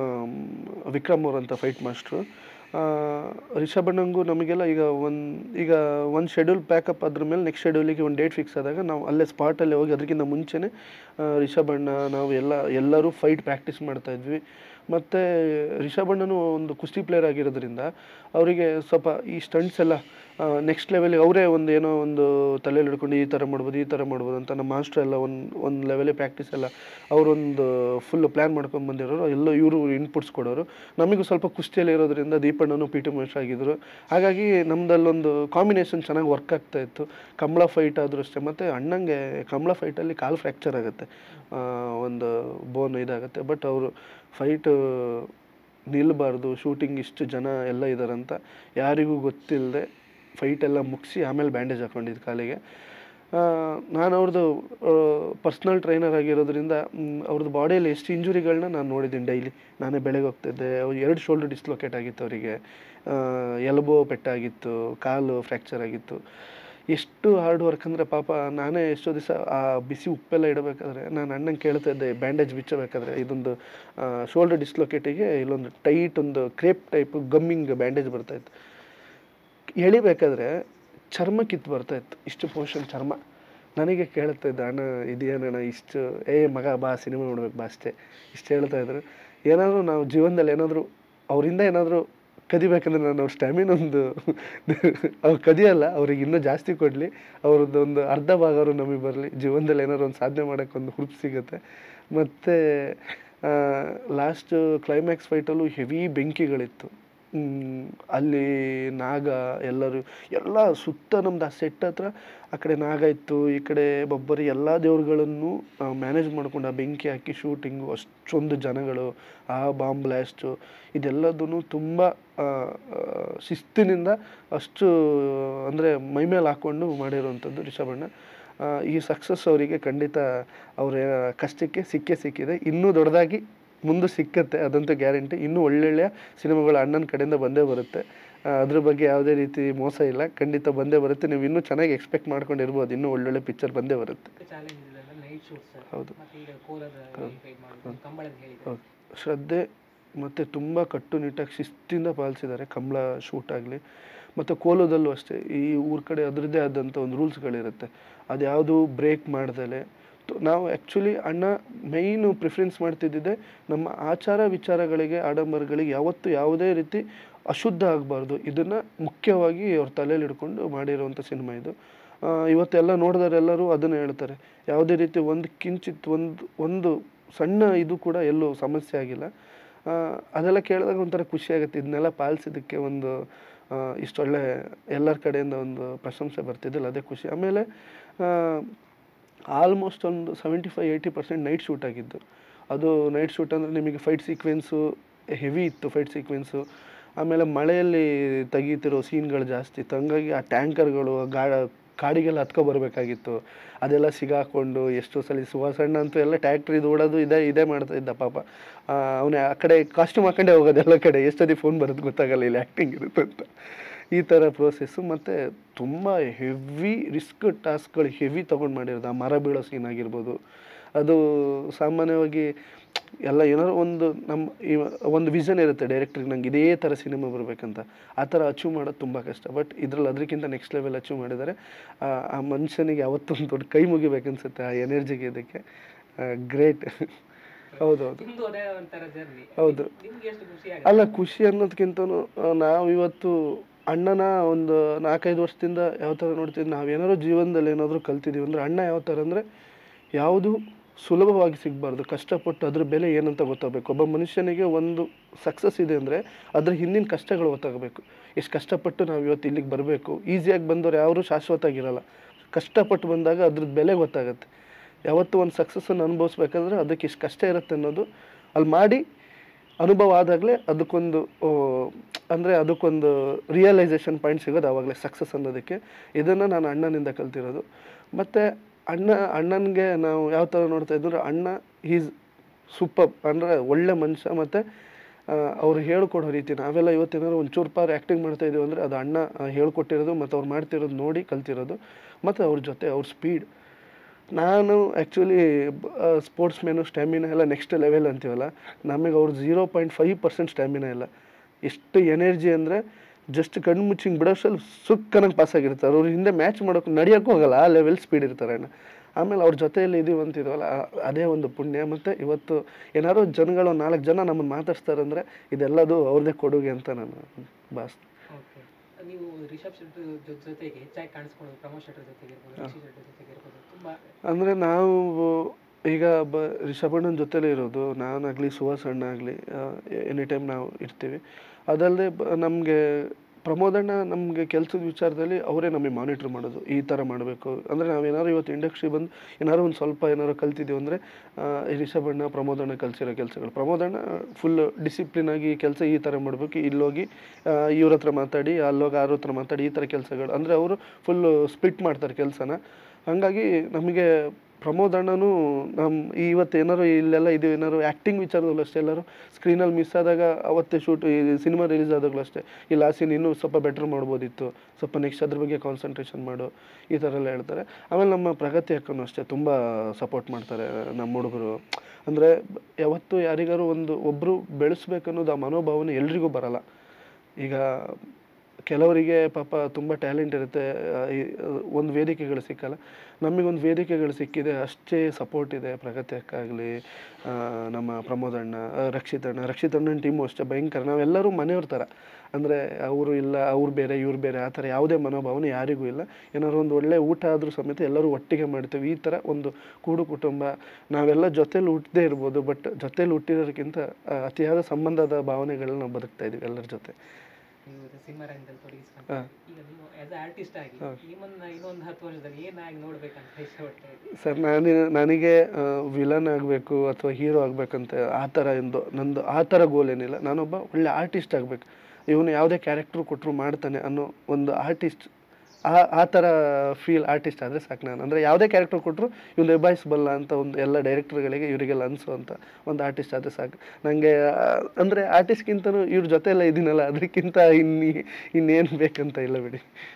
ವಿಕ್ರಮ್ ಅವ್ರು ಅಂತ ಫೈಟ್ ಮಾಸ್ಟ್ರು ರಿಷಭಣ್ಣಂಗೂ ನಮಗೆಲ್ಲ ಈಗ ಒಂದು ಈಗ ಒಂದು ಶೆಡ್ಯೂಲ್ ಪ್ಯಾಕಪ್ ಅದ್ರ ಮೇಲೆ ನೆಕ್ಸ್ಟ್ ಶೆಡ್ಯೂಲಿಗೆ ಒಂದು ಡೇಟ್ ಫಿಕ್ಸ್ ಆದಾಗ ನಾವು ಅಲ್ಲೇ ಸ್ಪಾಟಲ್ಲೇ ಹೋಗಿ ಅದಕ್ಕಿಂತ ಮುಂಚೆನೇ ಆ, ರಿಷಭಣ್ಣ ನಾವು ಎಲ್ಲ ಎಲ್ಲರೂ ಫೈಟ್ ಪ್ರಾಕ್ಟೀಸ್ ಮಾಡ್ತಾ ಇದ್ವಿ ಮತ್ತು ರಿಷಭಣ್ಣನು ಒಂದು ಕುಸ್ತಿ ಪ್ಲೇಯರ್ ಆಗಿರೋದ್ರಿಂದ ಅವರಿಗೆ ಸ್ವಲ್ಪ ಈ ಸ್ಟಂಟ್ಸ್ ಎಲ್ಲ ನೆಕ್ಸ್ಟ್ ಲೆವೆಲಿಗೆ ಅವರೇ ಒಂದು ಏನೋ ಒಂದು ತಲೆಯಲ್ಲಿ ಹಿಡ್ಕೊಂಡು ಈ ಥರ ಮಾಡ್ಬೋದು ಈ ಥರ ಮಾಡ್ಬೋದು ಅಂತ ನಮ್ಮ ಮಾಸ್ಟರ್ ಎಲ್ಲ ಒಂದು ಒಂದು ಲೆವೆಲಿಗೆ ಪ್ರಾಕ್ಟೀಸ್ ಎಲ್ಲ ಅವರೊಂದು ಫುಲ್ ಪ್ಲ್ಯಾನ್ ಮಾಡ್ಕೊಂಡು ಬಂದಿರೋರು ಎಲ್ಲ ಇವರು ಇನ್ಪುಟ್ಸ್ ಕೊಡೋರು ನಮಗೂ ಸ್ವಲ್ಪ ಕುಸ್ತಿಯಲ್ಲಿ ಇರೋದ್ರಿಂದ ದೀಪಣ್ಣನು ಪಿ ಟಿ ಮಹೇಶ್ ಆಗಿದ್ರು ಹಾಗಾಗಿ ನಮ್ಮದಲ್ಲೊಂದು ಕಾಂಬಿನೇಷನ್ ಚೆನ್ನಾಗಿ ವರ್ಕ್ ಆಗ್ತಾ ಇತ್ತು ಕಮಲ ಫೈಟ್ ಆದರೂ ಅಷ್ಟೇ ಮತ್ತು ಅಣ್ಣಂಗೆ ಕಮಲ ಫೈಟಲ್ಲಿ ಕಾಲು ಫ್ರ್ಯಾಕ್ಚರ್ ಆಗುತ್ತೆ ಆ, ಒಂದು ಬೋನ್ ಇದಾಗುತ್ತೆ ಬಟ್ ಅವರು ಫೈಟು ನಿಲ್ಲಬಾರ್ದು ಶೂಟಿಂಗ್ ಇಷ್ಟು ಜನ ಎಲ್ಲ ಇದ್ದಾರಂತ ಯಾರಿಗೂ ಗೊತ್ತಿಲ್ಲದೆ ಫೈಟ್ ಎಲ್ಲ ಮುಗಿಸಿ ಆಮೇಲೆ ಬ್ಯಾಂಡೇಜ್ ಹಾಕೊಂಡಿದ್ದು ಕಾಲಿಗೆ ನಾನು ಅವ್ರದ್ದು ಪರ್ಸ್ನಲ್ ಟ್ರೈನರ್ ಆಗಿರೋದ್ರಿಂದ ಮ್, ಅವ್ರದ್ದು ಬಾಡಿಯಲ್ಲಿ ಎಷ್ಟು ಇಂಜುರಿಗಳನ್ನ ನಾನು ನೋಡಿದ್ದೀನಿ ಡೈಲಿ ನಾನೇ ಬೆಳಗ್ಗೆ ಹೋಗ್ತಿದ್ದೆ ಅವ್ರು ಎರಡು ಶೋಲ್ಡರ್ ಡಿಸ್ಲೊಕೇಟ್ ಆಗಿತ್ತು ಅವರಿಗೆ ಎಲ್ಬೋ ಪೆಟ್ಟಾಗಿತ್ತು ಕಾಲು ಫ್ರ್ಯಾಕ್ಚರ್ ಆಗಿತ್ತು ಎಷ್ಟು ಹಾರ್ಡ್ ವರ್ಕ್ ಅಂದರೆ ಪಾಪ ನಾನೇ ಎಷ್ಟೋ ದಿವಸ ಆ ಬಿಸಿ ಉಪ್ಪೆಲ್ಲ ಇಡಬೇಕಾದ್ರೆ ನಾನು ಅಣ್ಣಂಗೆ ಕೇಳ್ತಾ ಇದ್ದೆ ಬ್ಯಾಂಡೇಜ್ ಬಿಚ್ಚಬೇಕಾದ್ರೆ ಇದೊಂದು ಶೋಲ್ಡರ್ ಡಿಸ್ಲೊಕೇಟಿಗೆ ಇಲ್ಲೊಂದು ಟೈಟ್ ಒಂದು ಕ್ರೇಪ್ ಟೈಪ್ ಗಮ್ಮಿಂಗ್ ಬ್ಯಾಂಡೇಜ್ ಬರ್ತಾಯಿತ್ತು ಎಳಿಬೇಕಾದ್ರೆ ಚರ್ಮ ಕಿತ್ತು ಬರ್ತಾ ಇತ್ತು ಇಷ್ಟು ಪೋರ್ಷನ್ ಚರ್ಮ ನನಗೆ ಕೇಳ್ತಾ ಇದ್ದ ಅಣ್ಣ ಇದೇನಣ್ಣ ಇಷ್ಟು ಏ ಮಗ ಬಾ ಸಿನಿಮಾ ನೋಡ್ಬೇಕು ಬಾ ಅಷ್ಟೇ ಇಷ್ಟು ಹೇಳ್ತಾ ಇದ್ರು ಏನಾದರೂ ನಾವು ಜೀವನದಲ್ಲಿ ಏನಾದರೂ ಅವರಿಂದ ಏನಾದರೂ ಕದಿಬೇಕಂದ್ರೆ ನಾನು ಅವ್ರ ಸ್ಟ್ಯಾಮಿನ ಒಂದು ಅವ್ರು ಕದಿಯಲ್ಲ ಅವ್ರಿಗೆ ಇನ್ನೂ ಜಾಸ್ತಿ ಕೊಡಲಿ ಅವ್ರದ್ದು ಒಂದು ಅರ್ಧ ಭಾಗ ಅವರು ನಮಗೆ ಬರಲಿ ಜೀವನದಲ್ಲಿ ಏನಾದ್ರು ಒಂದು ಸಾಧನೆ ಮಾಡೋಕ್ಕೆ ಒಂದು ಹುರುಪು ಸಿಗುತ್ತೆ ಮತ್ತು ಲಾಸ್ಟ್ ಕ್ಲೈಮ್ಯಾಕ್ಸ್ ಫೈಟಲ್ಲೂ ಹೆವಿ ಬೆಂಕಿಗಳಿತ್ತು ಹ್ಮ್, ಅಲ್ಲಿ ನಾಗ ಎಲ್ಲರೂ ಎಲ್ಲ ಸುತ್ತ ನಮ್ದು ಆ ಸೆಟ್ ಹತ್ರ ಆ ಕಡೆ ನಾಗ ಇತ್ತು ಈ ಕಡೆ ಬೊಬ್ಬರಿ ಎಲ್ಲ ದೇವ್ರುಗಳನ್ನು ಮ್ಯಾನೇಜ್ ಮಾಡ್ಕೊಂಡು ಆ ಬೆಂಕಿ ಹಾಕಿ ಶೂಟಿಂಗು ಅಷ್ಟೊಂದು ಜನಗಳು ಆ ಬಾಂಬ್ ಬ್ಲಾಸ್ಟು ಇದೆಲ್ಲದೂ ತುಂಬ ಆ, ಆ, ಶಿಸ್ತಿನಿಂದ ಅಷ್ಟು ಅಂದರೆ ಮೈಮೇಲೆ ಹಾಕ್ಕೊಂಡು ಮಾಡಿರುವಂಥದ್ದು ರಿಷಭಣ್ಣ ಆ, ಈ ಸಕ್ಸಸ್ ಅವರಿಗೆ ಖಂಡಿತ ಅವರ ಕಷ್ಟಕ್ಕೆ ಸಿಕ್ಕೇ ಸಿಕ್ಕಿದೆ ಇನ್ನೂ ದೊಡ್ಡದಾಗಿ ಮುಂದೆ ಸಿಕ್ಕತ್ತೆ ಅದಂತೂ ಗ್ಯಾರಂಟಿ ಇನ್ನೂ ಒಳ್ಳೊಳ್ಳೆಯ ಸಿನಿಮಾಗಳು ಅಣ್ಣನ ಕಡೆಯಿಂದ ಬಂದೇ ಬರುತ್ತೆ ಆ, ಅದ್ರ ಬಗ್ಗೆ ಯಾವುದೇ ರೀತಿ ಮೋಸ ಇಲ್ಲ ಖಂಡಿತ ಬಂದೇ ಬರುತ್ತೆ ನೀವು ಇನ್ನೂ ಚೆನ್ನಾಗಿ ಎಕ್ಸ್ಪೆಕ್ಟ್ ಮಾಡ್ಕೊಂಡಿರ್ಬೋದು ಇನ್ನೂ ಒಳ್ಳೊಳ್ಳೆ ಪಿಕ್ಚರ್ ಬಂದೇ ಬರುತ್ತೆ ಚಾಲೆಂಜ್ ಇದೆಲ್ಲ ನೈಟ್ ಶೂಟ್ಸ್ ಹೌದು. ಮತ್ತೆ ಈಗ ಕೋಲದ ಫೈಟ್ ಮಾಡೋದು ಕಂಬಳದ ಹೇಳಿದ್ರೆ ಹೌದು ಶ್ರದ್ಧೆ ಮತ್ತು ತುಂಬ ಕಟ್ಟುನಿಟ್ಟಾಗಿ ಶಿಸ್ತಿಂದ ಪಾಲಿಸಿದ್ದಾರೆ ಕಮಲ ಶೂಟ್ ಆಗಲಿ ಮತ್ತು ಕೋಲದಲ್ಲೂ ಅಷ್ಟೇ ಈ ಊರ ಕಡೆ ಅದರದ್ದೇ ಆದಂಥ ಒಂದು ರೂಲ್ಸ್ಗಳಿರುತ್ತೆ ಅದ್ಯಾವುದು ಬ್ರೇಕ್ ಮಾಡ್ದಲೆ ತು- ನಾವು ಆ್ಯಕ್ಚುಲಿ ಅಣ್ಣ ಮೈನು ಪ್ರಿಫರೆನ್ಸ್ ಮಾಡ್ತಿದ್ದಿದ್ದೆ ನಮ್ಮ ಆಚಾರ ವಿಚಾರಗಳಿಗೆ ಆಡಂಬರಗಳಿಗೆ ಯಾವತ್ತೂ ಯಾವುದೇ ರೀತಿ ಅಶುದ್ಧ ಆಗಬಾರ್ದು ಇದನ್ನು ಮುಖ್ಯವಾಗಿ ಅವ್ರ ತಲೆಯಲ್ಲಿ ಹಿಡ್ಕೊಂಡು ಮಾಡಿರುವಂಥ ಸಿನಿಮಾ ಇದು ಆ, ಇವತ್ತೆಲ್ಲ ನೋಡಿದವರೆಲ್ಲರೂ ಅದನ್ನು ಹೇಳ್ತಾರೆ ಯಾವುದೇ ರೀತಿ ಒಂದು ಕಿಂಚಿತ್ ಒಂದು ಒಂದು ಸಣ್ಣ ಇದು ಕೂಡ ಎಲ್ಲೂ ಸಮಸ್ಯೆ ಆಗಿಲ್ಲ ಆ, ಅದೆಲ್ಲ ಕೇಳಿದಾಗ ಒಂಥರ ಖುಷಿ ಆಗುತ್ತೆ ಇದನ್ನೆಲ್ಲ ಪಾಲಿಸಿದ್ದಕ್ಕೆ ಒಂದು ಆ, ಇಷ್ಟೊಳ್ಳೆ ಎಲ್ಲರ ಕಡೆಯಿಂದ ಒಂದು ಪ್ರಶಂಸೆ ಬರ್ತಿದ್ದಿಲ್ಲ ಅದೇ ಖುಷಿ ಆಮೇಲೆ ಆಲ್ಮೋಸ್ಟ್ ಒಂದು seventy five eighty percent night shoot ಆಗಿದ್ದು ಅದು ನೈಟ್ ಶೂಟ್ ಅಂದರೆ ನಿಮಗೆ ಫೈಟ್ ಸೀಕ್ವೆನ್ಸು ಹೆವಿ ಇತ್ತು ಫೈಟ್ ಸೀಕ್ವೆನ್ಸು ಆಮೇಲೆ ಮಳೆಯಲ್ಲಿ ತೆಗೀತಿರೋ ಸೀನ್ಗಳು ಜಾಸ್ತಿ ಇತ್ತು ಹಂಗಾಗಿ ಆ ಟ್ಯಾಂಕರ್ಗಳು ಗಾ ಕಾಡಿಗೆಲ್ಲ ಹತ್ಕೊ ಬರಬೇಕಾಗಿತ್ತು ಅದೆಲ್ಲ ಸಿಗಾಕೊಂಡು ಎಷ್ಟೋ ಸಲ ಸುವಾಸಣ್ಣ ಅಂತೂ ಎಲ್ಲ ಟ್ಯಾಕ್ಟ್ರಿ ಓಡೋದು ಇದೇ ಇದೇ ಮಾಡ್ತಾ ಇದ್ದ ಪಾಪ ಅವನೇ ಆ ಕಡೆ ಕಾಸ್ಟ್ಯೂಮ್ ಹಾಕೊಂಡೇ ಹೋಗೋದು ಎಲ್ಲ ಕಡೆ ಎಷ್ಟೊತ್ತಿ ಫೋನ್ ಬರೋದು ಗೊತ್ತಾಗಲ್ಲ ಇಲ್ಲಿ ಆ್ಯಕ್ಟಿಂಗ್ ಇರುತ್ತೆ ಅಂತ ಈ ಥರ ಪ್ರೋಸೆಸ್ಸು ಮತ್ತು ತುಂಬ ಹೆವಿ ರಿಸ್ಕ್ ಟಾಸ್ಕ್ಗಳು ಹೆವಿ ತೊಗೊಂಡು ಮಾಡಿರೋದು ಆ ಮರ ಬೀಳೋ ಸೀನ್ ಆಗಿರ್ಬೋದು ಅದು ಸಾಮಾನ್ಯವಾಗಿ ಎಲ್ಲ ಏನಾದ್ರು ಒಂದು ನಮ್ಮ ಈ ಒಂದು ವಿಷನ್ ಇರುತ್ತೆ ಡೈರೆಕ್ಟ್ರಿಗೆ ನಂಗೆ ಇದೇ ಥರ ಸಿನಿಮಾ ಬರಬೇಕಂತ ಆ ಥರ ಅಚೀವ್ ಮಾಡೋದು ತುಂಬ ಕಷ್ಟ ಬಟ್ ಇದ್ರಲ್ಲಿ ಅದಕ್ಕಿಂತ ನೆಕ್ಸ್ಟ್ ಲೆವೆಲ್ ಅಚೀವ್ ಮಾಡಿದ್ದಾರೆ ಆ ಆ ಮನುಷ್ಯನಿಗೆ ಯಾವತ್ತೊಂದು ದೊಡ್ಡ ಕೈ ಮುಗಿಬೇಕನ್ಸುತ್ತೆ ಆ ಎನರ್ಜಿಗೆ ಇದಕ್ಕೆ ಗ್ರೇಟ್ ಹೌದೌದು ನಿಮ್ದು ಅದೇ ಒಂಥರ ಜರ್ನಿ ಹೌದು ನಿಮ್ಗೆ ಎಷ್ಟು ಖುಷಿ ಆಗುತ್ತೆ ಅಲ್ಲ ಖುಷಿ ಅನ್ನೋದಕ್ಕಿಂತನೂ ನಾವು ಇವತ್ತು ಅಣ್ಣನ ಒಂದು ನಾಲ್ಕೈದು ವರ್ಷದಿಂದ ಯಾವ ಥರ ನೋಡ್ತಿದ್ವಿ ನಾವೇನಾದ್ರು ಜೀವನದಲ್ಲಿ ಏನಾದರೂ ಕಲ್ತಿದ್ದೀವಿ ಅಂದರೆ ಅಣ್ಣ ಯಾವ ಥರ ಅಂದರೆ ಯಾವುದು ಸುಲಭವಾಗಿ ಸಿಗಬಾರ್ದು ಕಷ್ಟಪಟ್ಟು ಅದ್ರ ಬೆಲೆ ಏನಂತ ಗೊತ್ತಾಗಬೇಕು ಒಬ್ಬ ಮನುಷ್ಯನಿಗೆ ಒಂದು ಸಕ್ಸಸ್ ಇದೆ ಅಂದರೆ ಅದ್ರ ಹಿಂದಿನ ಕಷ್ಟಗಳು ಗೊತ್ತಾಗಬೇಕು ಎಷ್ಟು ಕಷ್ಟಪಟ್ಟು ನಾವು ಇವತ್ತು ಇಲ್ಲಿಗೆ ಬರಬೇಕು ಈಸಿಯಾಗಿ ಬಂದವರು ಯಾರು ಶಾಶ್ವತ ಆಗಿರಲ್ಲ ಕಷ್ಟಪಟ್ಟು ಬಂದಾಗ ಅದ್ರದ್ದು ಬೆಲೆ ಗೊತ್ತಾಗುತ್ತೆ ಯಾವತ್ತು ಒಂದು ಸಕ್ಸಸ್ಸನ್ನು ಅನುಭವಿಸ್ಬೇಕಾದ್ರೆ ಅದಕ್ಕೆ ಇಷ್ಟು ಕಷ್ಟ ಇರುತ್ತೆ ಅನ್ನೋದು ಅಲ್ಲಿ ಮಾಡಿ ಅನುಭವ ಆದಾಗಲೇ ಅದಕ್ಕೊಂದು ಅಂದರೆ ಅದಕ್ಕೊಂದು ರಿಯಲೈಸೇಷನ್ ಪಾಯಿಂಟ್ ಸಿಗೋದು ಆವಾಗಲೇ ಸಕ್ಸಸ್ ಅನ್ನೋದಕ್ಕೆ ಇದನ್ನು ನಾನು ಅಣ್ಣನಿಂದ ಕಲ್ತಿರೋದು ಮತ್ತು ಅಣ್ಣ ಅಣ್ಣನಿಗೆ ನಾವು ಯಾವ ಥರ ನೋಡ್ತಾ ಇದ್ರು ಅಣ್ಣ ಈಸ್ ಸೂಪರ್ ಅಂದರೆ ಒಳ್ಳೆ ಮನುಷ್ಯ ಮತ್ತು ಅವ್ರು ಹೇಳ್ಕೊಡೋ ರೀತಿ ನಾವೆಲ್ಲ ಇವತ್ತೇನಾದ್ರು ಒಂಚೂರು ಪಾರ್ ಆ್ಯಕ್ಟಿಂಗ್ ಮಾಡ್ತಾ ಇದೀವಿ ಅಂದರೆ ಅದು ಅಣ್ಣ ಆ, ಹೇಳ್ಕೊಟ್ಟಿರೋದು ಮತ್ತು ಅವ್ರು ಮಾಡ್ತಿರೋದು ನೋಡಿ ಕಲ್ತಿರೋದು ಮತ್ತು ಅವ್ರ ಜೊತೆ ಅವ್ರ ಸ್ಪೀಡ್ ನಾನು ಆ್ಯಕ್ಚುಲಿ ಸ್ಪೋರ್ಟ್ಸ್ ಮ್ಯಾನು ಸ್ಟ್ಯಾಮಿನಾ ಎಲ್ಲ ನೆಕ್ಸ್ಟ್ ಲೆವೆಲ್ ಅಂತೀವಲ್ಲ ನಮಗೆ ಅವ್ರು zero point five percent stamina ಇಲ್ಲ ಎಷ್ಟು ಎನರ್ಜಿ ಅಂದರೆ ಜಸ್ಟ್ ಕಣ್ಣು ಮುಚ್ಚಿಂಗ್ ಬಿಡೋಷ್ಟಲ್ಲಿ ಸುಕ್ಕನಾಗಿ ಪಾಸ್ ಆಗಿರ್ತಾರೆ ಅವ್ರ ಹಿಂದೆ ಮ್ಯಾಚ್ ಮಾಡೋಕೆ ನಡೆಯೋಕ್ಕೂ ಹೋಗಲ್ಲ ಆ ಲೆವೆಲ್ ಸ್ಪೀಡ್ ಇರ್ತಾರೆ ಅಣ್ಣ ಆಮೇಲೆ ಅವ್ರ ಜೊತೆಯಲ್ಲಿ ಇದೀವಿ ಅಂತಿದ್ವಲ್ಲ ಆ- ಅದೇ ಒಂದು ಪುಣ್ಯ ಮತ್ತು ಇವತ್ತು ಏನಾದ್ರು ಜನಗಳು ಒಂದ್ ನಾಲ್ಕು ಜನ ನಮ್ಮನ್ನು ಮಾತಾಡ್ಸ್ತಾರೆ ಅಂದರೆ ಇದೆಲ್ಲದು ಅವ್ರದ್ದೇ ಕೊಡುಗೆ ಅಂತ ನಾನು ಭಾಸ್ ಓಕೆ ನೀವು ರಿಷಬ್ ಶೆಟ್ಟಿ ಜೊ- ಜೊತೆಗೆ ಹೆಚ್ಚಾಗಿ ಕಾಣಿಸ್ಕೊಳ್ಳೋದು ಪ್ರಮೋದ್ ಶೆಟ್ಟರ್ ಜೊತೆಗೆ ಇರ್ಬೋದು ರಿಷಿ ಶೆಟ್ಟಿ ಜೊತೆಗೆ ಇರ್ಬೋದು ತುಂಬಾ ಅಂದರೆ ನಾವು ಈಗ ಬ ರಿಷಭಣ್ಣನ ಜೊತೆಲೇ ಇರೋದು ನಾನಾಗಲಿ ಸುಹಾಸ್ ಅಣ್ಣ ಆಗಲಿ ಎನಿ ಟೈಮ್ ನಾವು ಇರ್ತೀವಿ ಅದಲ್ಲದೆ ಬ ನಮಗೆ ಪ್ರಮೋದಣ್ಣ ನಮಗೆ ಕೆಲಸದ ವಿಚಾರದಲ್ಲಿ ಅವರೇ ನಮಗೆ ಮಾನಿಟ್ರ್ ಮಾಡೋದು ಈ ಥರ ಮಾಡಬೇಕು ಅಂದರೆ ನಾವೇನಾದ್ರು ಇವತ್ತು ಇಂಡಸ್ಟ್ರಿ ಬಂದು ಏನಾದ್ರು ಒಂದು ಸ್ವಲ್ಪ ಏನಾದ್ರು ಕಲ್ತಿದ್ದೀವಿ ಅಂದರೆ ರಿಷಭಣ್ಣ ಪ್ರಮೋದಣ್ಣ ಕಲಿಸಿರೋ ಕೆಲಸಗಳು ಪ್ರಮೋದಣ್ಣ ಫುಲ್ ಡಿಸಿಪ್ಲಿನ್ ಆಗಿ ಕೆಲಸ ಈ ಥರ ಮಾಡಬೇಕು ಇಲ್ಲೋಗಿ ಇವ್ರ ಹತ್ರ ಮಾತಾಡಿ ಅಲ್ಲೋಗಿ ಅವ್ರ ಹತ್ರ ಮಾತಾಡಿ ಈ ಥರ ಕೆಲಸಗಳು ಅಂದರೆ ಅವರು ಫುಲ್ಲು ಸ್ಪ್ಲಿಟ್ ಮಾಡ್ತಾರೆ ಕೆಲಸನ ಹಾಗಾಗಿ ನಮಗೆ ಪ್ರಮೋದ್ ಅಣ್ಣನೂ ನಮ್ಮ ಇವತ್ತು ಏನಾರು ಇಲ್ಲೆಲ್ಲ ಇದು ಏನಾರು ಆ್ಯಕ್ಟಿಂಗ್ ವಿಚಾರದಲ್ಲೂ ಅಷ್ಟೇ ಎಲ್ಲರೂ ಸ್ಕ್ರೀನಲ್ಲಿ ಮಿಸ್ ಆದಾಗ ಅವತ್ತೇ ಶೂಟ್ ಈ ಸಿನಿಮಾ ರಿಲೀಸ್ ಆದಾಗಲೂ ಅಷ್ಟೇ ಇಲ್ಲ ಆ ಸೀನ್ ಇನ್ನೂ ಸ್ವಲ್ಪ ಬೆಟ್ರ್ ಮಾಡ್ಬೋದಿತ್ತು ಸ್ವಲ್ಪ ನೆಕ್ಸ್ಟ್ ಅದ್ರ ಬಗ್ಗೆ ಕಾನ್ಸಂಟ್ರೇಷನ್ ಮಾಡು ಈ ಥರ ಎಲ್ಲ ಹೇಳ್ತಾರೆ ಆಮೇಲೆ ನಮ್ಮ ಪ್ರಗತಿ ಅಕ್ಕನೂ ಅಷ್ಟೇ ತುಂಬ ಸಪೋರ್ಟ್ ಮಾಡ್ತಾರೆ ನಮ್ಮ ಹುಡುಗರು ಅಂದರೆ ಯಾವತ್ತು ಯಾರಿಗಾರು ಒಂದು ಒಬ್ಬರು ಬೆಳೆಸ್ಬೇಕನ್ನೋದು ಆ ಮನೋಭಾವನೆ ಎಲ್ರಿಗೂ ಬರಲ್ಲ ಈಗ ಕೆಲವರಿಗೆ ಪಾಪ ತುಂಬ ಟ್ಯಾಲೆಂಟ್ ಇರುತ್ತೆ ಒಂದು ವೇದಿಕೆಗಳು ಸಿಕ್ಕಲ್ಲ ನಮಗೊಂದು ವೇದಿಕೆಗಳು ಸಿಕ್ಕಿದೆ ಅಷ್ಟೇ ಸಪೋರ್ಟ್ ಇದೆ ಪ್ರಗತಿ ಅಕ್ಕ ಆಗಲಿ ನಮ್ಮ ಪ್ರಮೋದ್ ಅಣ್ಣ ಆ, ರಕ್ಷಿತ್ ಅಣ್ಣ ರಕ್ಷಿತ್ ಅಣ್ಣನ ಟೀಮು ಅಷ್ಟೇ ಭಯಂಕರ ನಾವೆಲ್ಲರೂ ಮನೆಯವ್ರ ಥರ ಅಂದರೆ ಅವರು ಇಲ್ಲ ಅವ್ರು ಬೇರೆ ಇವ್ರು ಬೇರೆ ಆ ಥರ ಯಾವುದೇ ಮನೋಭಾವನೆ ಯಾರಿಗೂ ಇಲ್ಲ ಏನಾದ್ರು ಒಂದು ಒಳ್ಳೆ ಊಟ ಆದರೂ ಸಮೇತ ಎಲ್ಲರೂ ಒಟ್ಟಿಗೆ ಮಾಡ್ತೀವಿ ಈ ಥರ ಒಂದು ಕೂಡು ಕುಟುಂಬ ನಾವೆಲ್ಲ ಜೊತೇಲಿ ಹುಟ್ಟದೇ ಇರ್ಬೋದು ಬಟ್ ಜೊತೇಲಿ ಹುಟ್ಟಿರೋದಕ್ಕಿಂತ ಆ, ಅತಿಯಾದ ಸಂಬಂಧದ ಭಾವನೆಗಳನ್ನ ನಾವು ಬದುಕ್ತಾ ಇದೀವಿ ಎಲ್ಲರ ಜೊತೆ ನೀವು ಸಿನಿಮಾ ರಂಗದಲ್ಲಿ ತೊಡಗಿಸ್ಕೊಂಡು ಹಾ. ಈಗ ನೀವು ಆಸ್ ಆರ್ಟಿಸ್ಟ್ ಆಗಿ ಹಾ. ನಿಮ್ಮನ್ನ ಇನ್ನೊಂದು ಹತ್ತು ವರ್ಷದಲ್ಲಿ ಏನಾಗಿ ನೋಡ್ಬೇಕಂತ ಇಷ್ಟಪಡ್ತಾ ಇದ್ದೀವಿ ಸರ್ ನಾನು ನನಗೆ ವಿಲನ್ ಆಗಬೇಕು ಅಥವಾ ಹೀರೋ ಆಗಬೇಕಂತ ಆ ಥರ ಎಂದು ನಂದು ಆ ಥರ ಗೋಲ್ ಏನಿಲ್ಲ ನಾನೊಬ್ಬ ಒಳ್ಳೆ ಆರ್ಟಿಸ್ಟ್ ಆಗಬೇಕು ಇವನು ಯಾವುದೇ ಕ್ಯಾರೆಕ್ಟ್ರು ಕೊಟ್ಟರು ಮಾಡ್ತಾನೆ ಅನ್ನೋ ಒಂದು ಆರ್ಟಿಸ್ಟ್ ಆ ಆ ಥರ ಫೀಲ್ ಆರ್ಟಿಸ್ಟ್ ಆದರೆ ಸಾಕು ನಾನು ಅಂದರೆ ಯಾವುದೇ ಕ್ಯಾರೆಕ್ಟರ್ ಕೊಟ್ಟರು ಇವ್ನು ನಿಭಾಯಿಸಬಲ್ಲ ಅಂತ ಒಂದು ಎಲ್ಲ ಡೈರೆಕ್ಟರ್ಗಳಿಗೆ ಇವರಿಗೆಲ್ಲ ಅನಿಸುವಂಥ ಒಂದು ಆರ್ಟಿಸ್ಟ್ ಆದರೆ ಸಾಕು ನನಗೆ ಅಂದರೆ ಆರ್ಟಿಸ್ಟ್ಗಿಂತನೂ ಇವ್ರ ಜೊತೆ ಎಲ್ಲ ಇದ್ದೀನಲ್ಲ ಅದಕ್ಕಿಂತ ಇನ್ನಿ ಇನ್ನೇನು ಬೇಕಂತ ಇಲ್ಲ ಬಿಡಿ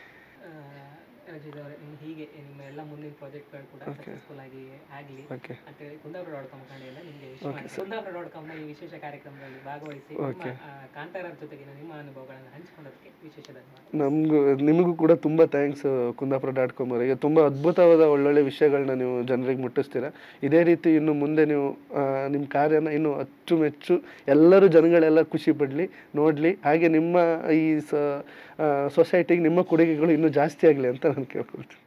ರಜಿತ್ ಅವರೇ ನಿಮ್ಮ ಹೀಗೆ ನಿಮ್ಮ ಎಲ್ಲ ಮುಂದಿನ ಪ್ರಾಜೆಕ್ಟ್ಗಳು ಕೂಡ ಸಕ್ಸಸ್ಫುಲ್ ಆಗಿ ಆಗಲಿ ಓಕೆ ಅಂತೇಳಿ ಕುಂದಾಪುರ ಡಾಟ್ ಕಾಮ್ ಕಡೆಯಿಂದ ನಿಮಗೆ ವಿಶ್ ಮಾಡಿ ಕುಂದಾಪುರ ಡಾಟ್ ಕಾಮ್ನ ಈ ವಿಶೇಷ ಕಾರ್ಯಕ್ರಮದಲ್ಲಿ ಭಾಗವಹಿಸಿ ನಿಮ್ಮ ಆ, ಕಾಂತಾರ ಜೊತೆಗಿನ ನಿಮ್ಮ ಅನುಭವಗಳನ್ನು ಹಂಚಿಕೊಳ್ಳೋದಕ್ಕೆ ವಿಶೇಷ ಧನ್ಯವಾದ ನಮಗೂ ನಿಮಗೂ ಕೂಡ ತುಂಬ ಥ್ಯಾಂಕ್ಸ್ ಕುಂದಾಪುರ ಡಾಟ್ ಕಾಮ್ ಅವರಿಗೆ ತುಂಬ ಅದ್ಭುತವಾದ ಒಳ್ಳೊಳ್ಳೆ ವಿಷಯಗಳನ್ನ ನೀವು ಜನರಿಗೆ ಮುಟ್ಟಿಸ್ತೀರಾ ಇದೇ ರೀತಿ ಇನ್ನು ಮುಂದೆ ನೀವು ಆ, ನಿಮ್ಮ ಕಾರ್ಯನ ಇನ್ನು ಅಚ್ಚುಮೆಚ್ಚು ಎಲ್ಲರೂ ಜನಗಳೆಲ್ಲ ಖುಷಿ ಪಡಲಿ ನೋಡಲಿ ಹಾಗೆ ನಿಮ್ಮ ಈ ಸ ಸೊಸೈಟಿಗೆ ನಿಮ್ಮ ಕೊಡುಗೆಗಳು ಇನ್ನೂ ಜಾಸ್ತಿ ಆಗಲಿ ಅಂತ ನಾನು ಕೇಳ್ಕೊಳ್ತೀನಿ